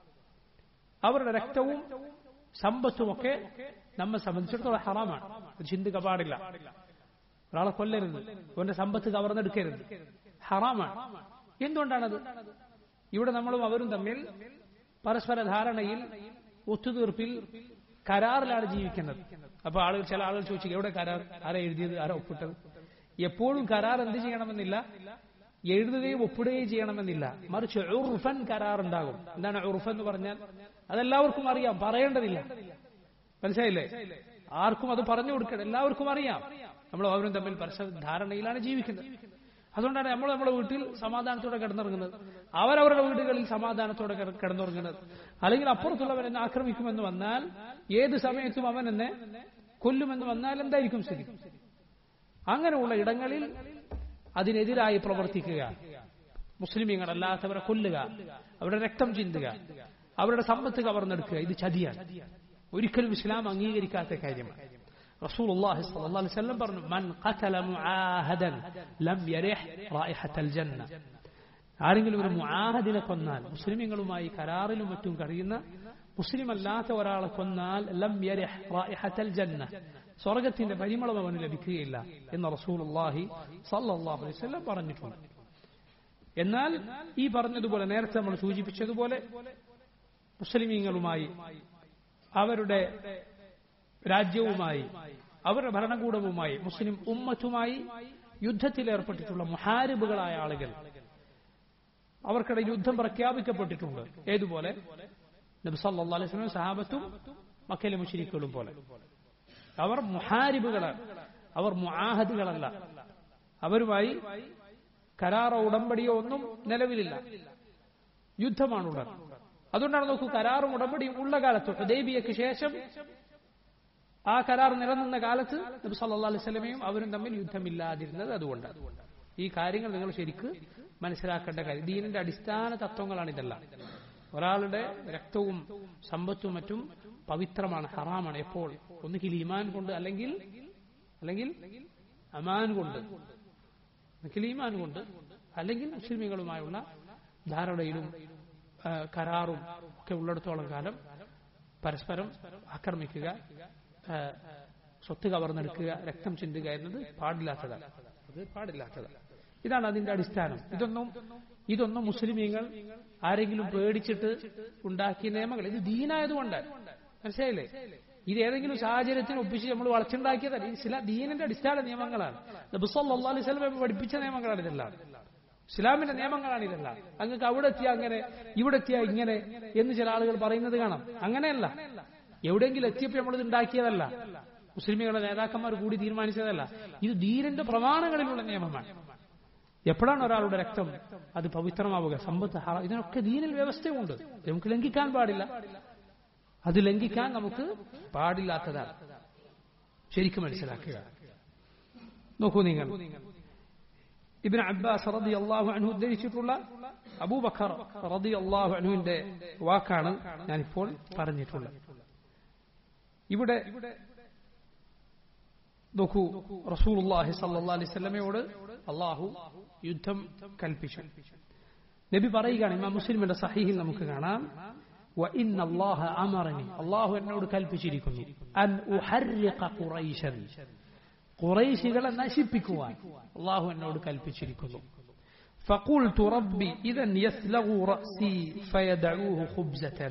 അവരുടെ രക്തവും സമ്പത്തുമൊക്കെ നമ്മെ സംബന്ധിച്ചിടത്തോളം ഹറാമാണ് അത് ചിന്തിക്കാൻ പാടില്ല ഒരാളെ കൊല്ലരുത് അവന്റെ സമ്പത്ത് കവർന്നെടുക്കരുത് ഹറാമാണ് എന്തുകൊണ്ടാണത് ഇവിടെ നമ്മളും അവരും തമ്മിൽ പരസ്പര ധാരണയിൽ ഒത്തുതീർപ്പിൽ കരാറിലാണ് ജീവിക്കുന്നത് അപ്പൊ ആളുകൾ ചില ആളുകൾ ചോദിച്ചു എവിടെ കരാർ ആരാ എഴുതിയത് ആരാ ഒപ്പിട്ടത് എപ്പോഴും കരാർ എന്ത് ചെയ്യണമെന്നില്ല എഴുതുകയും ഒപ്പിടുകയും ചെയ്യണമെന്നില്ല മറിച്ച് ഉറുഫൻ കരാർ ഉണ്ടാകും എന്താണ് ഉറുഫ് എന്ന് പറഞ്ഞാൽ അതെല്ലാവർക്കും അറിയാം പറയേണ്ടതില്ല മനസ്സിലായില്ലേ ആർക്കും അത് പറഞ്ഞു കൊടുക്കണം എല്ലാവർക്കും അറിയാം നമ്മൾ അവരും തമ്മിൽ പരസ്പര ധാരണയിലാണ് ജീവിക്കുന്നത് അതുകൊണ്ടാണ് നമ്മൾ നമ്മുടെ വീട്ടിൽ സമാധാനത്തോടെ കിടന്നുറങ്ങുന്നത് അവരവരുടെ വീടുകളിൽ സമാധാനത്തോടെ കിട- കിടന്നുറങ്ങുന്നത് അല്ലെങ്കിൽ അപ്പുറത്തുള്ളവൻ എന്നെ ആക്രമിക്കുമെന്ന് വന്നാൽ ഏത് സമയത്തും അവൻ എന്നെ കൊല്ലുമെന്ന് വന്നാൽ എന്തായിരിക്കും സ്ഥിതി അങ്ങനെയുള്ള ഇടങ്ങളിൽ അതിനെതിരായി പ്രവർത്തിക്കുക മുസ്ലിമീങ്ങളല്ലാത്തവരെ കൊല്ലുക അവരുടെ രക്തം ചിന്തുക അവരുടെ സമ്പത്ത് കവർന്നെടുക്കുക ഇത് ചതിയാണ് ഒരിക്കലും ഇസ്ലാം അംഗീകരിക്കാത്ത കാര്യമാണ് റസൂൽ അള്ളാഹി സ്വല്ലല്ലാഹു അലൈഹി വസല്ലം പറഞ്ഞു മൻ ഖതല മുആഹദൻ ലം യരിഹ് റായിഹത്തൽ ജന്ന ആരെങ്കിലും ഒരു മുആഹദിനെ കൊന്നാൽ മുസ്ലിമീങ്ങളുമായി കരാറിലും മറ്റും കഴിയുന്ന മുസ്ലിം അല്ലാത്ത ഒരാളെ കൊന്നാൽ ലം യരിഹ് റായിഹത്തൽ ജന്ന സ്വർഗത്തിന്റെ പരിമളം അവന് ലഭിക്കുകയില്ല എന്ന് റസൂലുള്ളാഹി സല്ലല്ലാഹു അലൈഹി വസല്ലം പറഞ്ഞിട്ടുണ്ട് എന്നാൽ ഈ പറഞ്ഞതുപോലെ നേരത്തെ നമ്മൾ സൂചിപ്പിച്ചതുപോലെ മുസ്ലിമീങ്ങളുമായി അവരുടെ രാജ്യവുമായി അവരുടെ ഭരണകൂടവുമായി മുസ്ലിം ഉമ്മത്തുമായി യുദ്ധത്തിൽ ഏർപ്പെട്ടിട്ടുള്ള മുഹാരിബുകളായ ആളുകൾ അവർക്കിടയിൽ യുദ്ധം പ്രഖ്യാപിക്കപ്പെട്ടിട്ടുണ്ട് ഏതുപോലെ നബി സല്ലല്ലാഹു അലൈഹി വസല്ലം സഹാബത്തും മക്കയിലെ മുശ്രിക്കുകളും പോലെ അവർ മുഹാരിബുകളാണ് അവർ മുആഹദുകളല്ല അവരുമായി കരാറോ ഉടമ്പടിയോ ഒന്നും നിലവിലില്ല യുദ്ധമാണുള്ളത് അതുകൊണ്ടാണ് നോക്കൂ കരാറും ഉടമ്പടിയും ഉള്ള കാലത്ത് ഹുദൈബിയക്ക് ശേഷം ആ കരാർ നിലനിന്ന കാലത്ത് നബി സല്ലല്ലാഹു അലൈഹി വസല്ലമയും അവരും തമ്മിൽ യുദ്ധമില്ലാതിരുന്നത് അതുകൊണ്ട് ഈ കാര്യങ്ങൾ നിങ്ങൾ ശരിക്ക് മനസ്സിലാക്കേണ്ട കാര്യം ദീനിന്റെ അടിസ്ഥാന തത്വങ്ങളാണ് ഇതെല്ലാം ഒരാളുടെ രക്തവും സമ്പത്തും മറ്റും പവിത്രമാണ് ഹറാമാണ് എപ്പോൾ ഒന്നുകിൽ ഈമാൻ കൊണ്ട് അല്ലെങ്കിൽ അല്ലെങ്കിൽ അമാൻ കൊണ്ട് ഒന്നുകിൽ ഈമാൻ കൊണ്ട് അല്ലെങ്കിൽ മുസ്ലിമുകളുമായുള്ള ധാരണയിലും ആ, കരാറും ഒക്കെ ഉള്ളിടത്തോളം കാലം പരസ്പരം ആക്രമിക്കുക ആ, സ്വത്ത് കവർന്നെടുക്കുക രക്തം ചിന്തുക എന്നത് പാടില്ലാത്തതാണ് അത് പാടില്ലാത്തതാണ് ഇതാണ് അതിന്റെ അടിസ്ഥാനം ഇതൊന്നും ഇതൊന്നും മുസ്ലിമീങ്ങൾ ആരെങ്കിലും പേടിച്ചിട്ട് ഉണ്ടാക്കിയ നിയമങ്ങൾ ഇത് ദീനായതുകൊണ്ട് മനസ്സിലായില്ലേ ഇത് ഏതെങ്കിലും സാഹചര്യത്തിന് ഒപ്പിച്ച് നമ്മൾ വളച്ചുണ്ടാക്കിയതല്ല ഇത് ചില ദീനിന്റെ അടിസ്ഥാന നിയമങ്ങളാണ് നബി സല്ലല്ലാഹു അലൈഹി വസല്ലം പഠിപ്പിച്ച നിയമങ്ങളാണ് ഇതെല്ലാം ഇസ്ലാമിന്റെ നിയമങ്ങളാണ് ഇതെല്ലാം അങ്ങക്ക് അവിടെ എത്തിയാ അങ്ങനെ ഇവിടെ എത്തിയാ ഇങ്ങനെ എന്ന് ചില ആളുകൾ പറയുന്നത് കാണാം അങ്ങനെയല്ല എവിടെയെങ്കിലും എത്തിയപ്പോൾ നമ്മളിത് ഉണ്ടാക്കിയതല്ല മുസ്ലിമുകളുടെ നേതാക്കന്മാർ കൂടി തീരുമാനിച്ചതല്ല ഇത് ദീനിന്റെ പ്രമാണങ്ങളിലുള്ള നിയമമാണ് എപ്പോഴാണ് ഒരാളുടെ രക്തം അത് പവിത്രമാവുക സമ്പത്ത് ഹറ- ഇതിനൊക്കെ ദീനിൽ വ്യവസ്ഥയുണ്ട് ഇത് നമുക്ക് ലംഘിക്കാൻ പാടില്ല അത് ലംഘിക്കാൻ നമുക്ക് പാടില്ലാത്തതാണ് ശരിക്കും മനസ്സിലാക്കുക നോക്കൂ നിങ്ങൾ ഇബിൻ അബ്ബാസ് റതി അള്ളാഹു അൻഹു ഉദ്ധരിച്ചിട്ടുള്ള അബൂബക്കർ റതി അള്ളാഹു അൻഹുവിന്റെ വാക്കാണ് ഞാനിപ്പോൾ പറഞ്ഞിട്ടുള്ളത് ഇവിടെ നോക്കൂ റസൂലുള്ളാഹി സല്ലല്ലാഹു അലൈഹി വസല്ലമയോട് അള്ളാഹു യുദ്ധം കൽപ്പിച്ചു നബി പറയുകയാണ് ഇമാം മുസ്ലിമിന്റെ സഹീഹിൽ നമുക്ക് കാണാം وإن الله أمرني الله എന്നോട് കൽപ്പിച്ചിരിക്കുന്നു അൻ ഉഹർരിഖ ഖുറൈശൻ ഖുറൈശികളെ നശിപ്പിക്കുവാൻ അള്ളാഹു എന്നോട് കൽപ്പിച്ചിരിക്കുന്നു فقلت ربي إذا يسلغ رأسي فيدعوه خبزة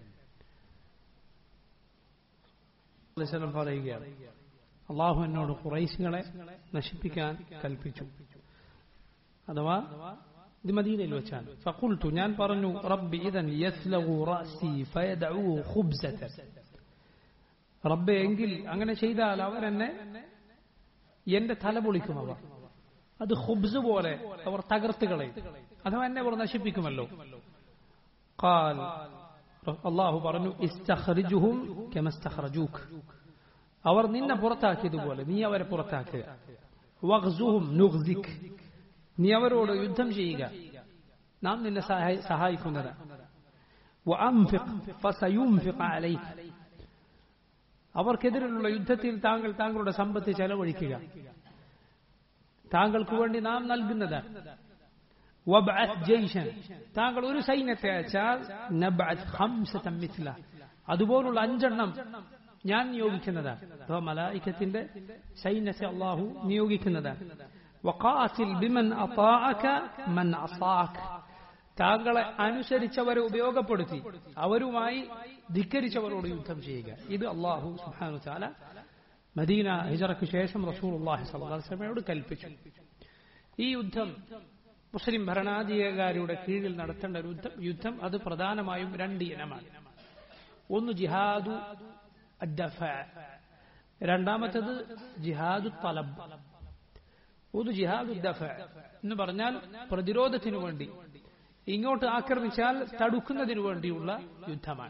പറയുകയാണ് അള്ളാഹു എന്നോട് ഖുറൈശികളെ നശിപ്പിക്കാൻ കൽപ്പിച്ചു അഥവാ ഇത് മദീനയിൽ വെച്ചാണ് ഫഖുൽത്തു ഞാൻ പറഞ്ഞു റബ്ബി ഇദൻ യസ്ലഗു റഅസി ഫയദഉ ഖുബ്സത റബ്ബെ എങ്കിൽ അങ്ങനെ ചെയ്താൽ അവരെന്നെ എന്റെ തല പൊളിക്കും അവർ അത് ഖുബ്സ് പോലെ അവർ തകർത്ത് കളയും അഥവാ എന്നെ അവർ നശിപ്പിക്കുമല്ലോ ഖാൽ അള്ളാഹു പറഞ്ഞു ഇസ്തഖ്രിജുഹും കമ ഇസ്തഖ്റജൂക് അവർ നിന്നെ പുറത്താക്കിയതുപോലെ നീ അവരെ പുറത്താക്കുക വഖ്സുഹും നുഗ്സിക് നീ അവരോട് യുദ്ധം ചെയ്യുക നാം നിന്നെ സഹായി- സഹായിക്കുന്നത് വഅൻഫിഖ് ഫസയുൻഫിഖ് അലൈക് അവർക്കെതിരെയുള്ള യുദ്ധത്തിൽ താങ്കൾ താങ്കളുടെ സമ്പത്ത് ചെലവഴിക്കുക താങ്കൾക്ക് വേണ്ടി നാം നൽകുന്നത് വബ്അത്ത് ജയ്ഷൻ താങ്കൾ ഒരു സൈന്യത്തെ അയച്ചാൽ നബ്അത്ത് ഖംസതൻ മിസ്ല അതുപോലുള്ള അഞ്ചെണ്ണം ഞാൻ നിയോഗിക്കുന്നതാണ് അഥവാ മലായിക്കത്തിന്റെ സൈന്യത്തെ അള്ളാഹു നിയോഗിക്കുന്നതാണ് വഖാത്തിൽ ബിമൻ അതാഅക മൻ അസാഅക താങ്കളെ അനുസരിച്ചവരെ ഉപയോഗപ്പെടുത്തി അവരുമായി ധിക്കരിച്ചവരോട് യുദ്ധം ചെയ്യുക ഇത് അള്ളാഹു സുബ്ഹാനഹു തആല മദീന ഹിജറയ്ക്ക് ശേഷം റസൂൽ അള്ളാഹി സ്വലമയോട് കൽപ്പിച്ചു ഈ യുദ്ധം മുസ്ലിം ഭരണാധികാരിയുടെ കീഴിൽ നടത്തേണ്ട ഒരു യുദ്ധം യുദ്ധം അത് പ്രധാനമായും രണ്ട് ഇനമാണ് ഒന്ന് ജിഹാദു അദ്ദഫ രണ്ടാമത്തത് ജിഹാദു തലബ് ഒന്ന് ജിഹാദു ദഫ എന്ന് പറഞ്ഞാൽ പ്രതിരോധത്തിനു വേണ്ടി ഇങ്ങോട്ട് ആക്രമിച്ചാൽ തടുക്കുന്നതിനു വേണ്ടിയുള്ള യുദ്ധമാണ്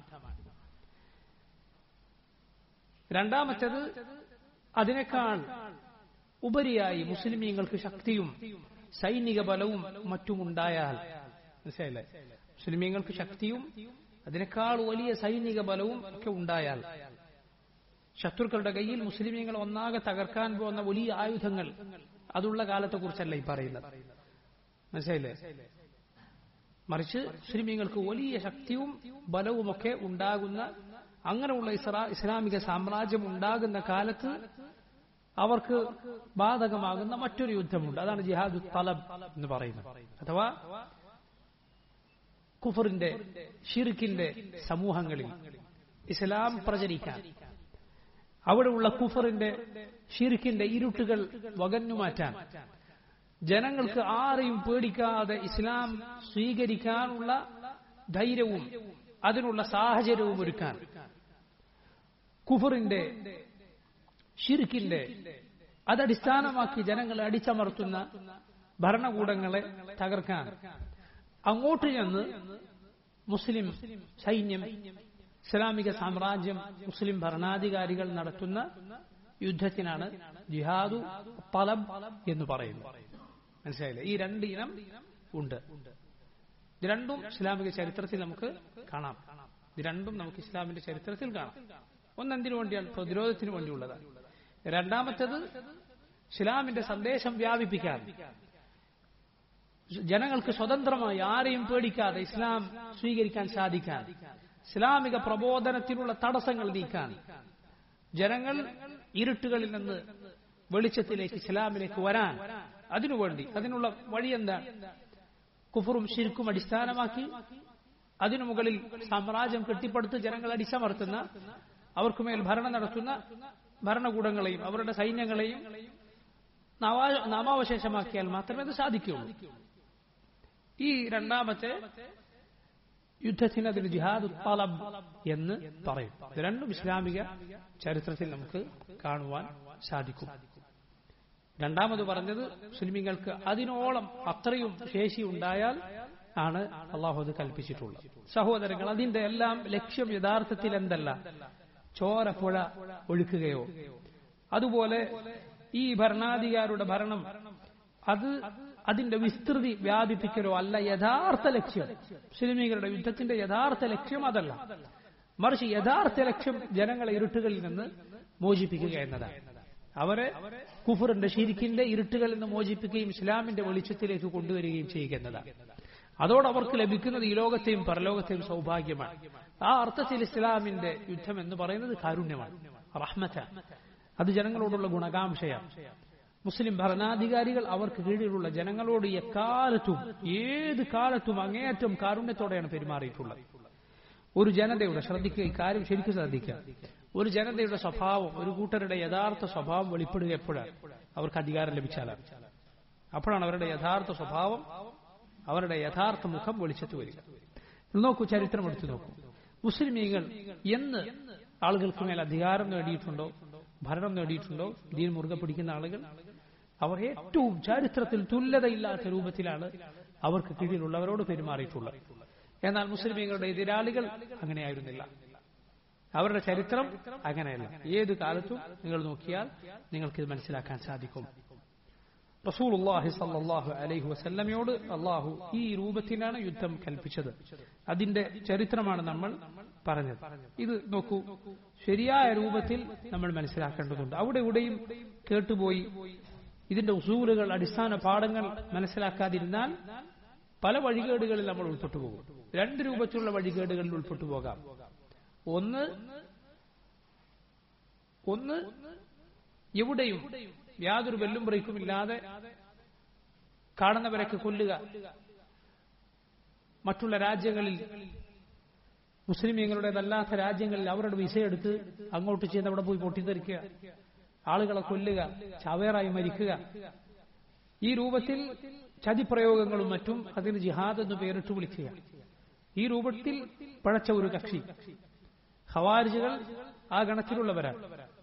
രണ്ടാമത്തേത് അതിനേക്കാൾ ഉപരിയായി മുസ്ലിമീങ്ങൾക്ക് ശക്തിയും സൈനിക ബലവും മറ്റും ഉണ്ടായാൽ മനസ്സിലായില്ലേ മുസ്ലിമീങ്ങൾക്ക് ശക്തിയും അതിനേക്കാൾ വലിയ സൈനിക ബലവും ഒക്കെ ഉണ്ടായാൽ ശത്രുക്കളുടെ കയ്യിൽ മുസ്ലിമീങ്ങൾ ഒന്നാകെ തകർക്കാൻ പോകുന്ന വലിയ ആയുധങ്ങൾ അതുള്ള കാലത്തെ കുറിച്ചല്ല ഈ പറയുന്നത് മനസ്സിലായില്ലേ മറിച്ച് മുസ്ലിമീങ്ങൾക്ക് വലിയ ശക്തിയും ബലവുമൊക്കെ ഉണ്ടാകുന്ന അങ്ങനെയുള്ള ഇസ്രാ ഇസ്ലാമിക സാമ്രാജ്യം ഉണ്ടാകുന്ന കാലത്ത് അവർക്ക് ബാധകമാകുന്ന മറ്റൊരു യുദ്ധമുണ്ട് അതാണ് ജിഹാദു തലബ് എന്ന് പറയുന്നത് അഥവാ കുഫറിന്റെ ഷിർക്കിന്റെ സമൂഹങ്ങളിൽ ഇസ്ലാം പ്രചരിക്കാൻ അവിടെയുള്ള കുഫറിന്റെ ഷിർക്കിന്റെ ഇരുട്ടുകൾ വകഞ്ഞുമാറ്റാൻ ജനങ്ങൾക്ക് ആരെയും പേടിക്കാതെ ഇസ്ലാം സ്വീകരിക്കാനുള്ള ധൈര്യവും അതിനുള്ള സാഹചര്യവും ഒരുക്കാൻ കുഫറിന്റെ ഷിർക്കിന്റെ അതടിസ്ഥാനമാക്കി ജനങ്ങളെ അടിച്ചമർത്തുന്ന ഭരണകൂടങ്ങളെ തകർക്കാൻ അങ്ങോട്ട് ചെന്ന് മുസ്ലിം സൈന്യം ഇസ്ലാമിക സാമ്രാജ്യം മുസ്ലിം ഭരണാധികാരികൾ നടത്തുന്ന യുദ്ധത്തിനാണ് ജിഹാദു തലബ് എന്ന് പറയുന്നത് മനസ്സിലായില്ലേ ഈ രണ്ട് ഇനം ഉണ്ട് ഇത് രണ്ടും ഇസ്ലാമിക ചരിത്രത്തിൽ നമുക്ക് കാണാം ഇത് രണ്ടും നമുക്ക് ഇസ്ലാമിന്റെ ചരിത്രത്തിൽ കാണാം ഒന്ന് എന്തിനു വേണ്ടിയാണ് പ്രതിരോധത്തിന് വേണ്ടിയുള്ളതാണ് രണ്ടാമത്തേത് ഇസ്ലാമിന്റെ സന്ദേശം വ്യാപിപ്പിക്കാൻ ജനങ്ങൾക്ക് സ്വതന്ത്രമായി ആരെയും പേടിക്കാതെ ഇസ്ലാം സ്വീകരിക്കാൻ സാധിക്കാൻ ഇസ്ലാമിക പ്രബോധനത്തിനുള്ള തടസ്സങ്ങൾ നീക്കാൻ ജനങ്ങൾ ഇരുട്ടുകളിൽ നിന്ന് വെളിച്ചത്തിലേക്ക് ഇസ്ലാമിലേക്ക് വരാൻ അതിനുവേണ്ടി അതിനുള്ള വഴി എന്താ കുഫറും ശിർക്കും അടിസ്ഥാനമാക്കി അതിനു മുകളിൽ സാമ്രാജ്യം കെട്ടിപ്പടുത്ത് ജനങ്ങൾ അടിച്ചമർത്തുന്ന അവർക്കുമേൽ ഭരണം നടത്തുന്ന ഭരണകൂടങ്ങളെയും അവരുടെ സൈന്യങ്ങളെയും നാമാവശേഷമാക്കിയാൽ മാത്രമേ അത് സാധിക്കുകയുള്ളൂ ഈ രണ്ടാമത്തെ യുദ്ധത്തിന് അതിന് ജിഹാദ് തലബ് എന്ന് പറയും ഇത് രണ്ടും ഇസ്ലാമിക ചരിത്രത്തിൽ നമുക്ക് കാണുവാൻ സാധിക്കും രണ്ടാമത് പറഞ്ഞത് മുസ്ലിമീങ്ങൾക്ക് അതിനോളം അത്രയും ശേഷി ഉണ്ടായാൽ ആണ് അള്ളാഹു അത് കൽപ്പിച്ചിട്ടുള്ളത് സഹോദരങ്ങൾ അതിന്റെ എല്ലാം ലക്ഷ്യം യഥാർത്ഥത്തിൽ എന്തല്ല ചോര പുഴ ഒഴുക്കുകയോ അതുപോലെ ഈ ഭരണാധികാരുടെ ഭരണം അത് അതിന്റെ വിസ്തൃതി വ്യാപിപ്പിക്കലോ അല്ല യഥാർത്ഥ ലക്ഷ്യം മുസ്ലിമീങ്ങളുടെ യുദ്ധത്തിന്റെ യഥാർത്ഥ ലക്ഷ്യം അതല്ല മറിച്ച് യഥാർത്ഥ ലക്ഷ്യം ജനങ്ങളെ ഇരുട്ടുകളിൽ നിന്ന് മോചിപ്പിക്കുക എന്നതാണ് അവരെ കുഫറിന്റെ ഷിരിക്കിന്റെ ഇരുട്ടുകളിൽ നിന്ന് മോചിപ്പിക്കുകയും ഇസ്ലാമിന്റെ വെളിച്ചത്തിലേക്ക് കൊണ്ടുവരികയും ചെയ്യുക എന്നതാണ് അതോടെ അവർക്ക് ലഭിക്കുന്നത് ഈ ലോകത്തെയും പരലോകത്തെയും സൗഭാഗ്യമാണ് ആ അർത്ഥത്തിൽ ഇസ്ലാമിന്റെ യുദ്ധം എന്ന് പറയുന്നത് കാരുണ്യമാണ് റഹ്മത്ത അത് ജനങ്ങളോടുള്ള ഗുണകാംക്ഷയാണ് മുസ്ലിം ഭരണാധികാരികൾ അവർക്ക് കീഴിലുള്ള ജനങ്ങളോട് എക്കാലത്തും ഏത് കാലത്തും അങ്ങേയറ്റം കാരുണ്യത്തോടെയാണ് പെരുമാറിയിട്ടുള്ളത് ഒരു ജനതയുടെ ശ്രദ്ധിക്കുക ഈ കാര്യം ശരിക്കും ശ്രദ്ധിക്കുക ഒരു ജനതയുടെ സ്വഭാവം ഒരു കൂട്ടരുടെ യഥാർത്ഥ സ്വഭാവം വെളിപ്പെടുക എപ്പോഴാണ് അവർക്ക് അധികാരം ലഭിച്ചാലാണ് അപ്പോഴാണ് അവരുടെ യഥാർത്ഥ സ്വഭാവം അവരുടെ യഥാർത്ഥ മുഖം വെളിച്ചത്ത് വരിക നോക്കൂ ചരിത്രം എടുത്തു നോക്കൂ മുസ്ലിമീങ്ങൾ എന്ന് ആളുകൾക്ക് മേൽ അധികാരം നേടിയിട്ടുണ്ടോ ഭരണം നേടിയിട്ടുണ്ടോ ദീൻ മുറുകെ പിടിക്കുന്ന ആളുകൾ അവർ ഏറ്റവും ചരിത്രത്തിൽ തുല്യതയില്ലാത്ത രൂപത്തിലാണ് അവർക്ക് കീഴിലുള്ളവരോട് പെരുമാറിയിട്ടുള്ളത് എന്നാൽ മുസ്ലിമീങ്ങളുടെ എതിരാളികൾ അങ്ങനെയായിരുന്നില്ല അവരുടെ ചരിത്രം അങ്ങനെയല്ല ഏത് കാലത്തും നിങ്ങൾ നോക്കിയാൽ നിങ്ങൾക്കിത് മനസ്സിലാക്കാൻ സാധിക്കും റസൂലുള്ളാഹി സല്ലല്ലാഹു അലൈഹി വസല്ലമയോട് അള്ളാഹു ഈ രൂപത്തിലാണ് യുദ്ധം കൽപ്പിച്ചത് അതിന്റെ ചരിത്രമാണ് നമ്മൾ പറഞ്ഞത് ഇത് നോക്കൂ ശരിയായ രൂപത്തിൽ നമ്മൾ മനസ്സിലാക്കേണ്ടതുണ്ട് അവിടെ ഇവിടെയും കേട്ടുപോയി ഇതിന്റെ ഉസൂലുകൾ അടിസ്ഥാന പാഠങ്ങൾ മനസ്സിലാക്കാതിരുന്നാൽ പല വഴികേടുകളിൽ നമ്മൾ ഉൾപ്പെട്ടു പോകും രണ്ട് രൂപത്തിലുള്ള വഴികേടുകളിൽ ഉൾപ്പെട്ടു പോകാം ഒന്ന് ഒന്ന് എവിടെയും യാതൊരു വെല്ലും ബ്രേക്കും ഇല്ലാതെ കാണുന്നവരൊക്കെ കൊല്ലുക മറ്റുള്ള രാജ്യങ്ങളിൽ മുസ്ലിമീങ്ങളുടേതല്ലാത്ത രാജ്യങ്ങളിൽ അവരുടെ വിസയെടുത്ത് അങ്ങോട്ട് ചെയ്യുന്ന അവിടെ പോയി പൊട്ടിത്തെറിക്കുക ആളുകളെ കൊല്ലുക ചവേറായി മരിക്കുക ഈ രൂപത്തിൽ ചതിപ്രയോഗങ്ങളും മറ്റും അതിന് ജിഹാദ് എന്ന് പേരിട്ട് വിളിക്കുക ഈ രൂപത്തിൽ പഴച്ച ഒരു കക്ഷി ഹവാരിജുകൾ ആ ഗണത്തിലുള്ളവരാണ്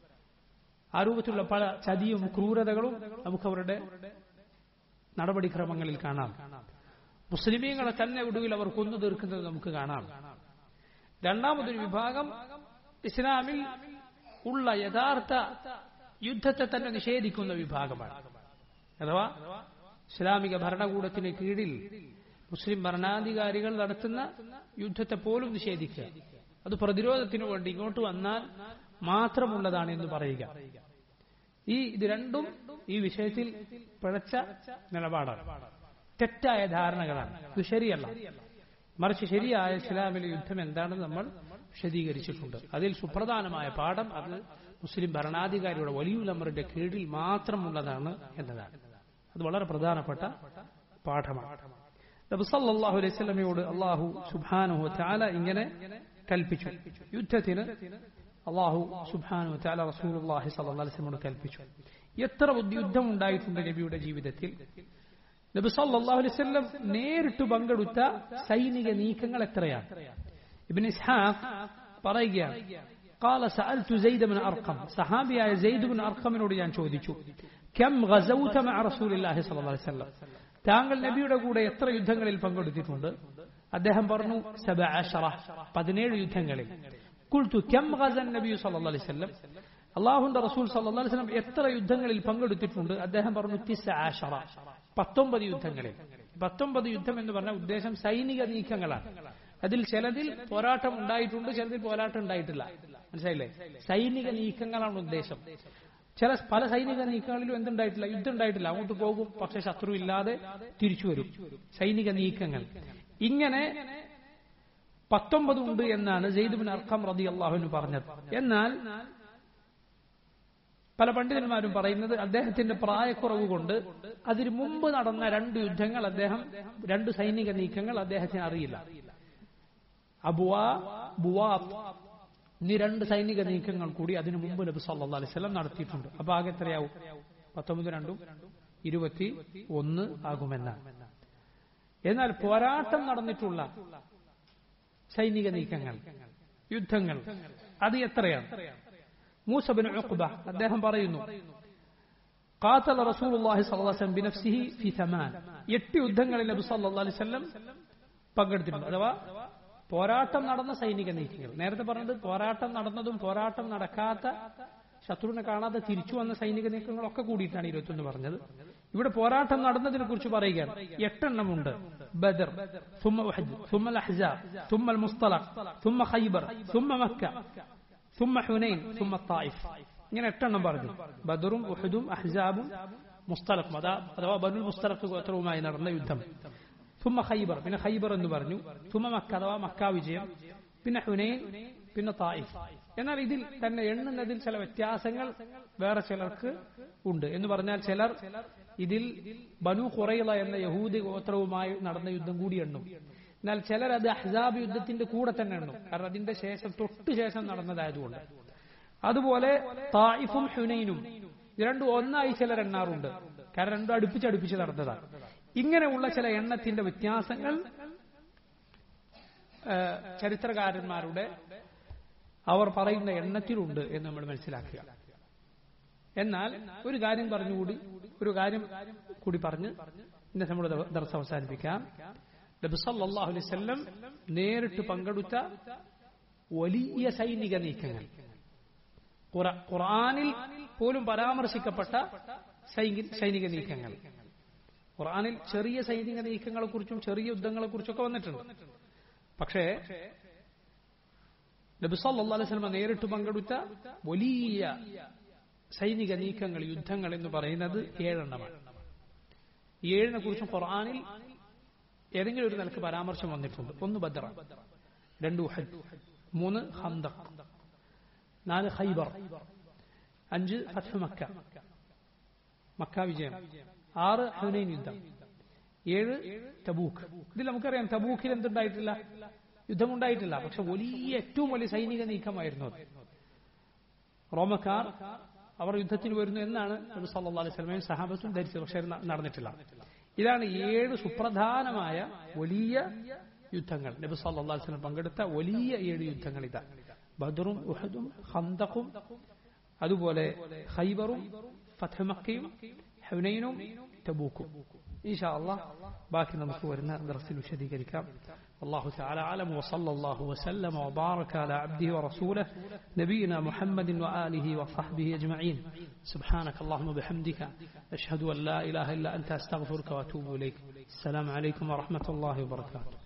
ആ രൂപത്തിലുള്ള പല ചതിയും ക്രൂരതകളും നമുക്ക് അവരുടെ നടപടിക്രമങ്ങളിൽ കാണാം മുസ്ലിമീങ്ങളെ തന്നെ ഒടുവിൽ അവർ കൊന്നു തീർക്കുന്നത് നമുക്ക് കാണാം രണ്ടാമതൊരു വിഭാഗം ഇസ്ലാമിൽ ഉള്ള യഥാർത്ഥ യുദ്ധത്തെ തന്നെ നിഷേധിക്കുന്ന വിഭാഗമാണ് അഥവാ ഇസ്ലാമിക ഭരണകൂടത്തിന് കീഴിൽ മുസ്ലിം ഭരണാധികാരികൾ നടത്തുന്ന യുദ്ധത്തെ പോലും നിഷേധിക്കുക അത് പ്രതിരോധത്തിനു വേണ്ടി ഇങ്ങോട്ട് വന്നാൽ മാത്രമുള്ളതാണ് എന്ന് പറയുക ഈ ഇത് രണ്ടും ഈ വിഷയത്തിൽ പിഴച്ച നിലപാടാണ് തെറ്റായ ധാരണകളാണ് ഇത് ശരിയല്ല മറിച്ച് ശരിയായ ഇസ്ലാമിലെ യുദ്ധം എന്താണെന്ന് നമ്മൾ വിശദീകരിച്ചിട്ടുണ്ട് അതിൽ സുപ്രധാനമായ പാഠം അത് മുസ്ലിം ഭരണാധികാരിയുടെ വലിയുലമറിന്റെ കീഴിൽ മാത്രമുള്ളതാണ് എന്നതാണ് അത് വളരെ പ്രധാനപ്പെട്ട പാഠമാണ് നബിസല്ലാഹു അലൈഹി സ്വലമയോട് അള്ളാഹു സുബാനുഹു താല ഇങ്ങനെ കൽപ്പിച്ചു യുദ്ധത്തിന് അള്ളാഹു സുബാനു താല റസൂലുള്ളാഹി സ്വല്ലല്ലാഹി അലൈഹി വസല്ലമയോട് കൽപ്പിച്ചു എത്ര യുദ്ധം ഉണ്ടായിട്ടുണ്ട് നബിയുടെ ജീവിതത്തിൽ നബി സല്ലല്ലാഹു അലൈഹി വസല്ലം നേരിട്ട് പങ്കെടുത്ത സൈനിക നീക്കങ്ങൾ എത്രയാണ് ഇബ്നു ഇസ്ഹാഖ് പറയുകയാണ് قال سألت زيد بن أرقم صحابي زيد بن أرقم نودي ഞാൻ ചോദിച്ചു كم غزوت مع رسول الله صلى الله عليه وسلم താങ്കൾ നബിയുടെ കൂടെ എത്ര യുദ്ധങ്ങളിൽ പങ്കെടുത്തിട്ടുണ്ട് അദ്ദേഹം പറഞ്ഞു സബ അഷറ പതിനേഴ് യുദ്ധങ്ങളിൽ കുൽത്തു കം ഗസൻ നബി സല്ലല്ലാഹു അലൈഹി വസല്ലം അള്ളാഹുന്റെ റസൂൽ സല്ലല്ലാഹു അലൈഹി വസല്ലം എത്ര യുദ്ധങ്ങളിൽ പങ്കെടുത്തിട്ടുണ്ട് അദ്ദേഹം പറഞ്ഞു തിസ അഷറ പത്തൊമ്പത് യുദ്ധങ്ങളിൽ പത്തൊമ്പത് യുദ്ധം എന്ന് പറഞ്ഞ ഉദ്ദേശം സൈനിക നീക്കങ്ങളാണ് അതിൽ ചിലതിൽ പോരാട്ടം ഉണ്ടായിട്ടുണ്ട് ചിലതിൽ പോരാട്ടം ഉണ്ടായിട്ടില്ല മനസ്സിലായില്ലേ സൈനിക നീക്കങ്ങളാണ് ഉദ്ദേശം ചില പല സൈനിക നീക്കങ്ങളിലും എന്തുണ്ടായിട്ടില്ല യുദ്ധം ഉണ്ടായിട്ടില്ല അങ്ങോട്ട് പോകും പക്ഷെ ശത്രു ഇല്ലാതെ തിരിച്ചു വരും സൈനിക നീക്കങ്ങൾ ഇങ്ങനെ പത്തൊമ്പത് ഉണ്ട് എന്നാണ് ജെയ്ദുബിൻ അർഖം റതി അള്ളാഹുവിന് പറഞ്ഞത് എന്നാൽ പല പണ്ഡിതന്മാരും പറയുന്നത് അദ്ദേഹത്തിന്റെ പ്രായക്കുറവ് കൊണ്ട് അതിനു മുമ്പ് നടന്ന രണ്ട് യുദ്ധങ്ങൾ അദ്ദേഹം രണ്ട് സൈനിക നീക്കങ്ങൾ അദ്ദേഹത്തിന് അറിയില്ല അബുവാ ബുവാത്ത് എന്നീ രണ്ട് സൈനിക നീക്കങ്ങൾ കൂടി അതിനു മുമ്പ് നബി സല്ലാ അലൈവല്ലം നടത്തിയിട്ടുണ്ട് അപ്പൊ ആകെ എത്രയാവും പത്തൊമ്പത് രണ്ടും ഇരുപത്തി ഒന്ന് ആകുമെന്നാണ് എന്നാൽ പോരാട്ടം നടന്നിട്ടുള്ള സൈനിക നീക്കങ്ങൾ യുദ്ധങ്ങൾ അത് എത്രയാണ് മൂസബിൻ ഉഖ്ബ അദ്ദേഹം പറയുന്നു قاتل رسول الله صلى الله عليه وسلم بنفسه في ثمان എട്ട് യുദ്ധങ്ങളിൽ നബി സല്ലല്ലാഹു അലൈഹി വസല്ലം പങ്കെടുത്തിട്ടുണ്ട് അഥവാ പോരാട്ടം നടന്ന സൈനിക നീക്കങ്ങൾ നേരത്തെ പറഞ്ഞത് പോരാട്ടം നടന്നതും പോരാട്ടം നടക്കാത്ത ശത്രുവിനെ കാണാതെ തിരിച്ചു വന്ന സൈനിക നീക്കങ്ങളൊക്കെ കൂടിയിട്ടാണ് ഇരുപത്തൊന്ന് പറഞ്ഞത് ഇവിടെ പോരാട്ടം നടന്നതിനെ കുറിച്ച് പറയുകയാണ് എട്ടെണ്ണമുണ്ട് ബദർ ثم أحد ثم الأحزاب ثم المصطلق ثم خيبر ثم مكة ثم حنين ثم الطائف ഇങ്ങനെ എട്ടെണ്ണം പറഞ്ഞു ബദറും ഉഹദും അഹ്സാബും മുസ്തലഖ് അഥവാ ബനുൽ മുസ്തലഖ് ഗോത്രവുമായി നടന്ന യുദ്ധം ثم ഖൈബർ പിന്നെ ഖൈബർ എന്ന് പറഞ്ഞു ثم മക്ക അഥവാ മക്ക വിജയം പിന്നെ ഹുനൈൻ പിന്നെ തായിഫ് എന്നാൽ ഇതിൽ തന്നെ എണ്ണുന്നതിൽ ചില വ്യത്യാസങ്ങൾ വേറെ ചിലർക്ക് ഉണ്ട് എന്ന് പറഞ്ഞാൽ ചിലർ ഇതിൽ ബനു ഖുറൈള എന്ന യഹൂദി ഗോത്രവുമായി നടന്ന യുദ്ധം കൂടി എണ്ണും എന്നാൽ ചിലർ അത് അഹ്സാബ് യുദ്ധത്തിന്റെ കൂടെ തന്നെ എണ്ണും കാരണം അതിന്റെ ശേഷം തൊട്ടു ശേഷം നടന്നതായതുകൊണ്ട് അതുപോലെ തായിഫും ഹുനൈനും ഇത് രണ്ടും ഒന്നായി ചിലർ എണ്ണാറുണ്ട് കാരണം രണ്ടും അടുപ്പിച്ചടുപ്പിച്ച് നടന്നതാണ് ഇങ്ങനെയുള്ള ചില എണ്ണത്തിന്റെ വ്യത്യാസങ്ങൾ ചരിത്രകാരന്മാരുടെ അവർ പറയുന്ന എണ്ണത്തിലുണ്ട് എന്ന് നമ്മൾ മനസ്സിലാക്കുക എന്നാൽ ഒരു കാര്യം പറഞ്ഞുകൂടി ഒരു കാര്യം കൂടി പറഞ്ഞ് ഇന്ന് നമ്മുടെ ദർശനം അവസാനിപ്പിക്കാം നബി സല്ലല്ലാഹു അലൈഹി വസല്ലം നേരിട്ട് പങ്കെടുത്ത വലിയ സൈനിക നീക്കങ്ങൾ ഖുർആനിൽ പോലും പരാമർശിക്കപ്പെട്ട സൈനിക നീക്കങ്ങൾ ഖുർആനിൽ ചെറിയ സൈനിക നീക്കങ്ങളെ കുറിച്ചും ചെറിയ യുദ്ധങ്ങളെ കുറിച്ചൊക്കെ വന്നിട്ടുണ്ട് പക്ഷേ നബി സല്ലല്ലാഹു അലൈഹി വസല്ലം നേരിട്ട് പങ്കെടുത്ത വലിയ സൈനിക നീക്കങ്ങൾ യുദ്ധങ്ങൾ എന്ന് പറയുന്നത് ഏഴെണ്ണമാണ് ഈ ഏഴിനെ കുറിച്ചും ഖുർആനിൽ ഏതെങ്കിലും ഒരു നിലക്ക് പരാമർശം വന്നിട്ടുണ്ട് ഒന്ന് ബദ്ര രണ്ട് ഉഹദ് മൂന്ന് ഹന്തഖ് നാല് ഖൈബർ അഞ്ച് ഫത്ഹ് മക്ക മക്ക വിജയം ആറ് ഹുനൈൻ യുദ്ധം ഏഴ് തബൂക്ക് ഇതിൽ നമുക്കറിയാം തബൂക്കിൽ എന്തുണ്ടായിട്ടില്ല യുദ്ധമുണ്ടായിട്ടില്ല പക്ഷെ വലിയ ഏറ്റവും വലിയ സൈനിക നീക്കമായിരുന്നു അത് റോമക്കാർ അവർ യുദ്ധത്തിന് വരുന്നു എന്നാണ് നബി സല്ലല്ലാഹു അലൈഹി വസല്ലമയും സഹാബത്തും ധരിച്ചത് പക്ഷേ അത് ന- നടന്നിട്ടില്ല ഇതാണ് ഏഴ് സുപ്രധാനമായ വലിയ യുദ്ധങ്ങൾ നബി സല്ലല്ലാഹു അലൈഹി വസല്ലം പങ്കെടുത്ത വലിയ ഏഴ് യുദ്ധങ്ങൾ ഇതാ ബദറും ഉഹദും ഖന്തഖും അതുപോലെ ഖൈബറും ഫത്ഹ് മക്കയും ഹുനൈനും തബൂക്കും ഇൻഷാ അള്ളാഹ് ബാക്കി നമുക്ക് വരുന്ന ദർസിൽ വിശദീകരിക്കാം والله تعالى أعلم وصلى الله وسلم وبارك على عبده ورسوله نبينا محمد وآله وصحبه أجمعين سبحانك اللهم وبحمدك أشهد أن لا إله إلا أنت أستغفرك وأتوب إليك السلام عليكم ورحمة الله وبركاته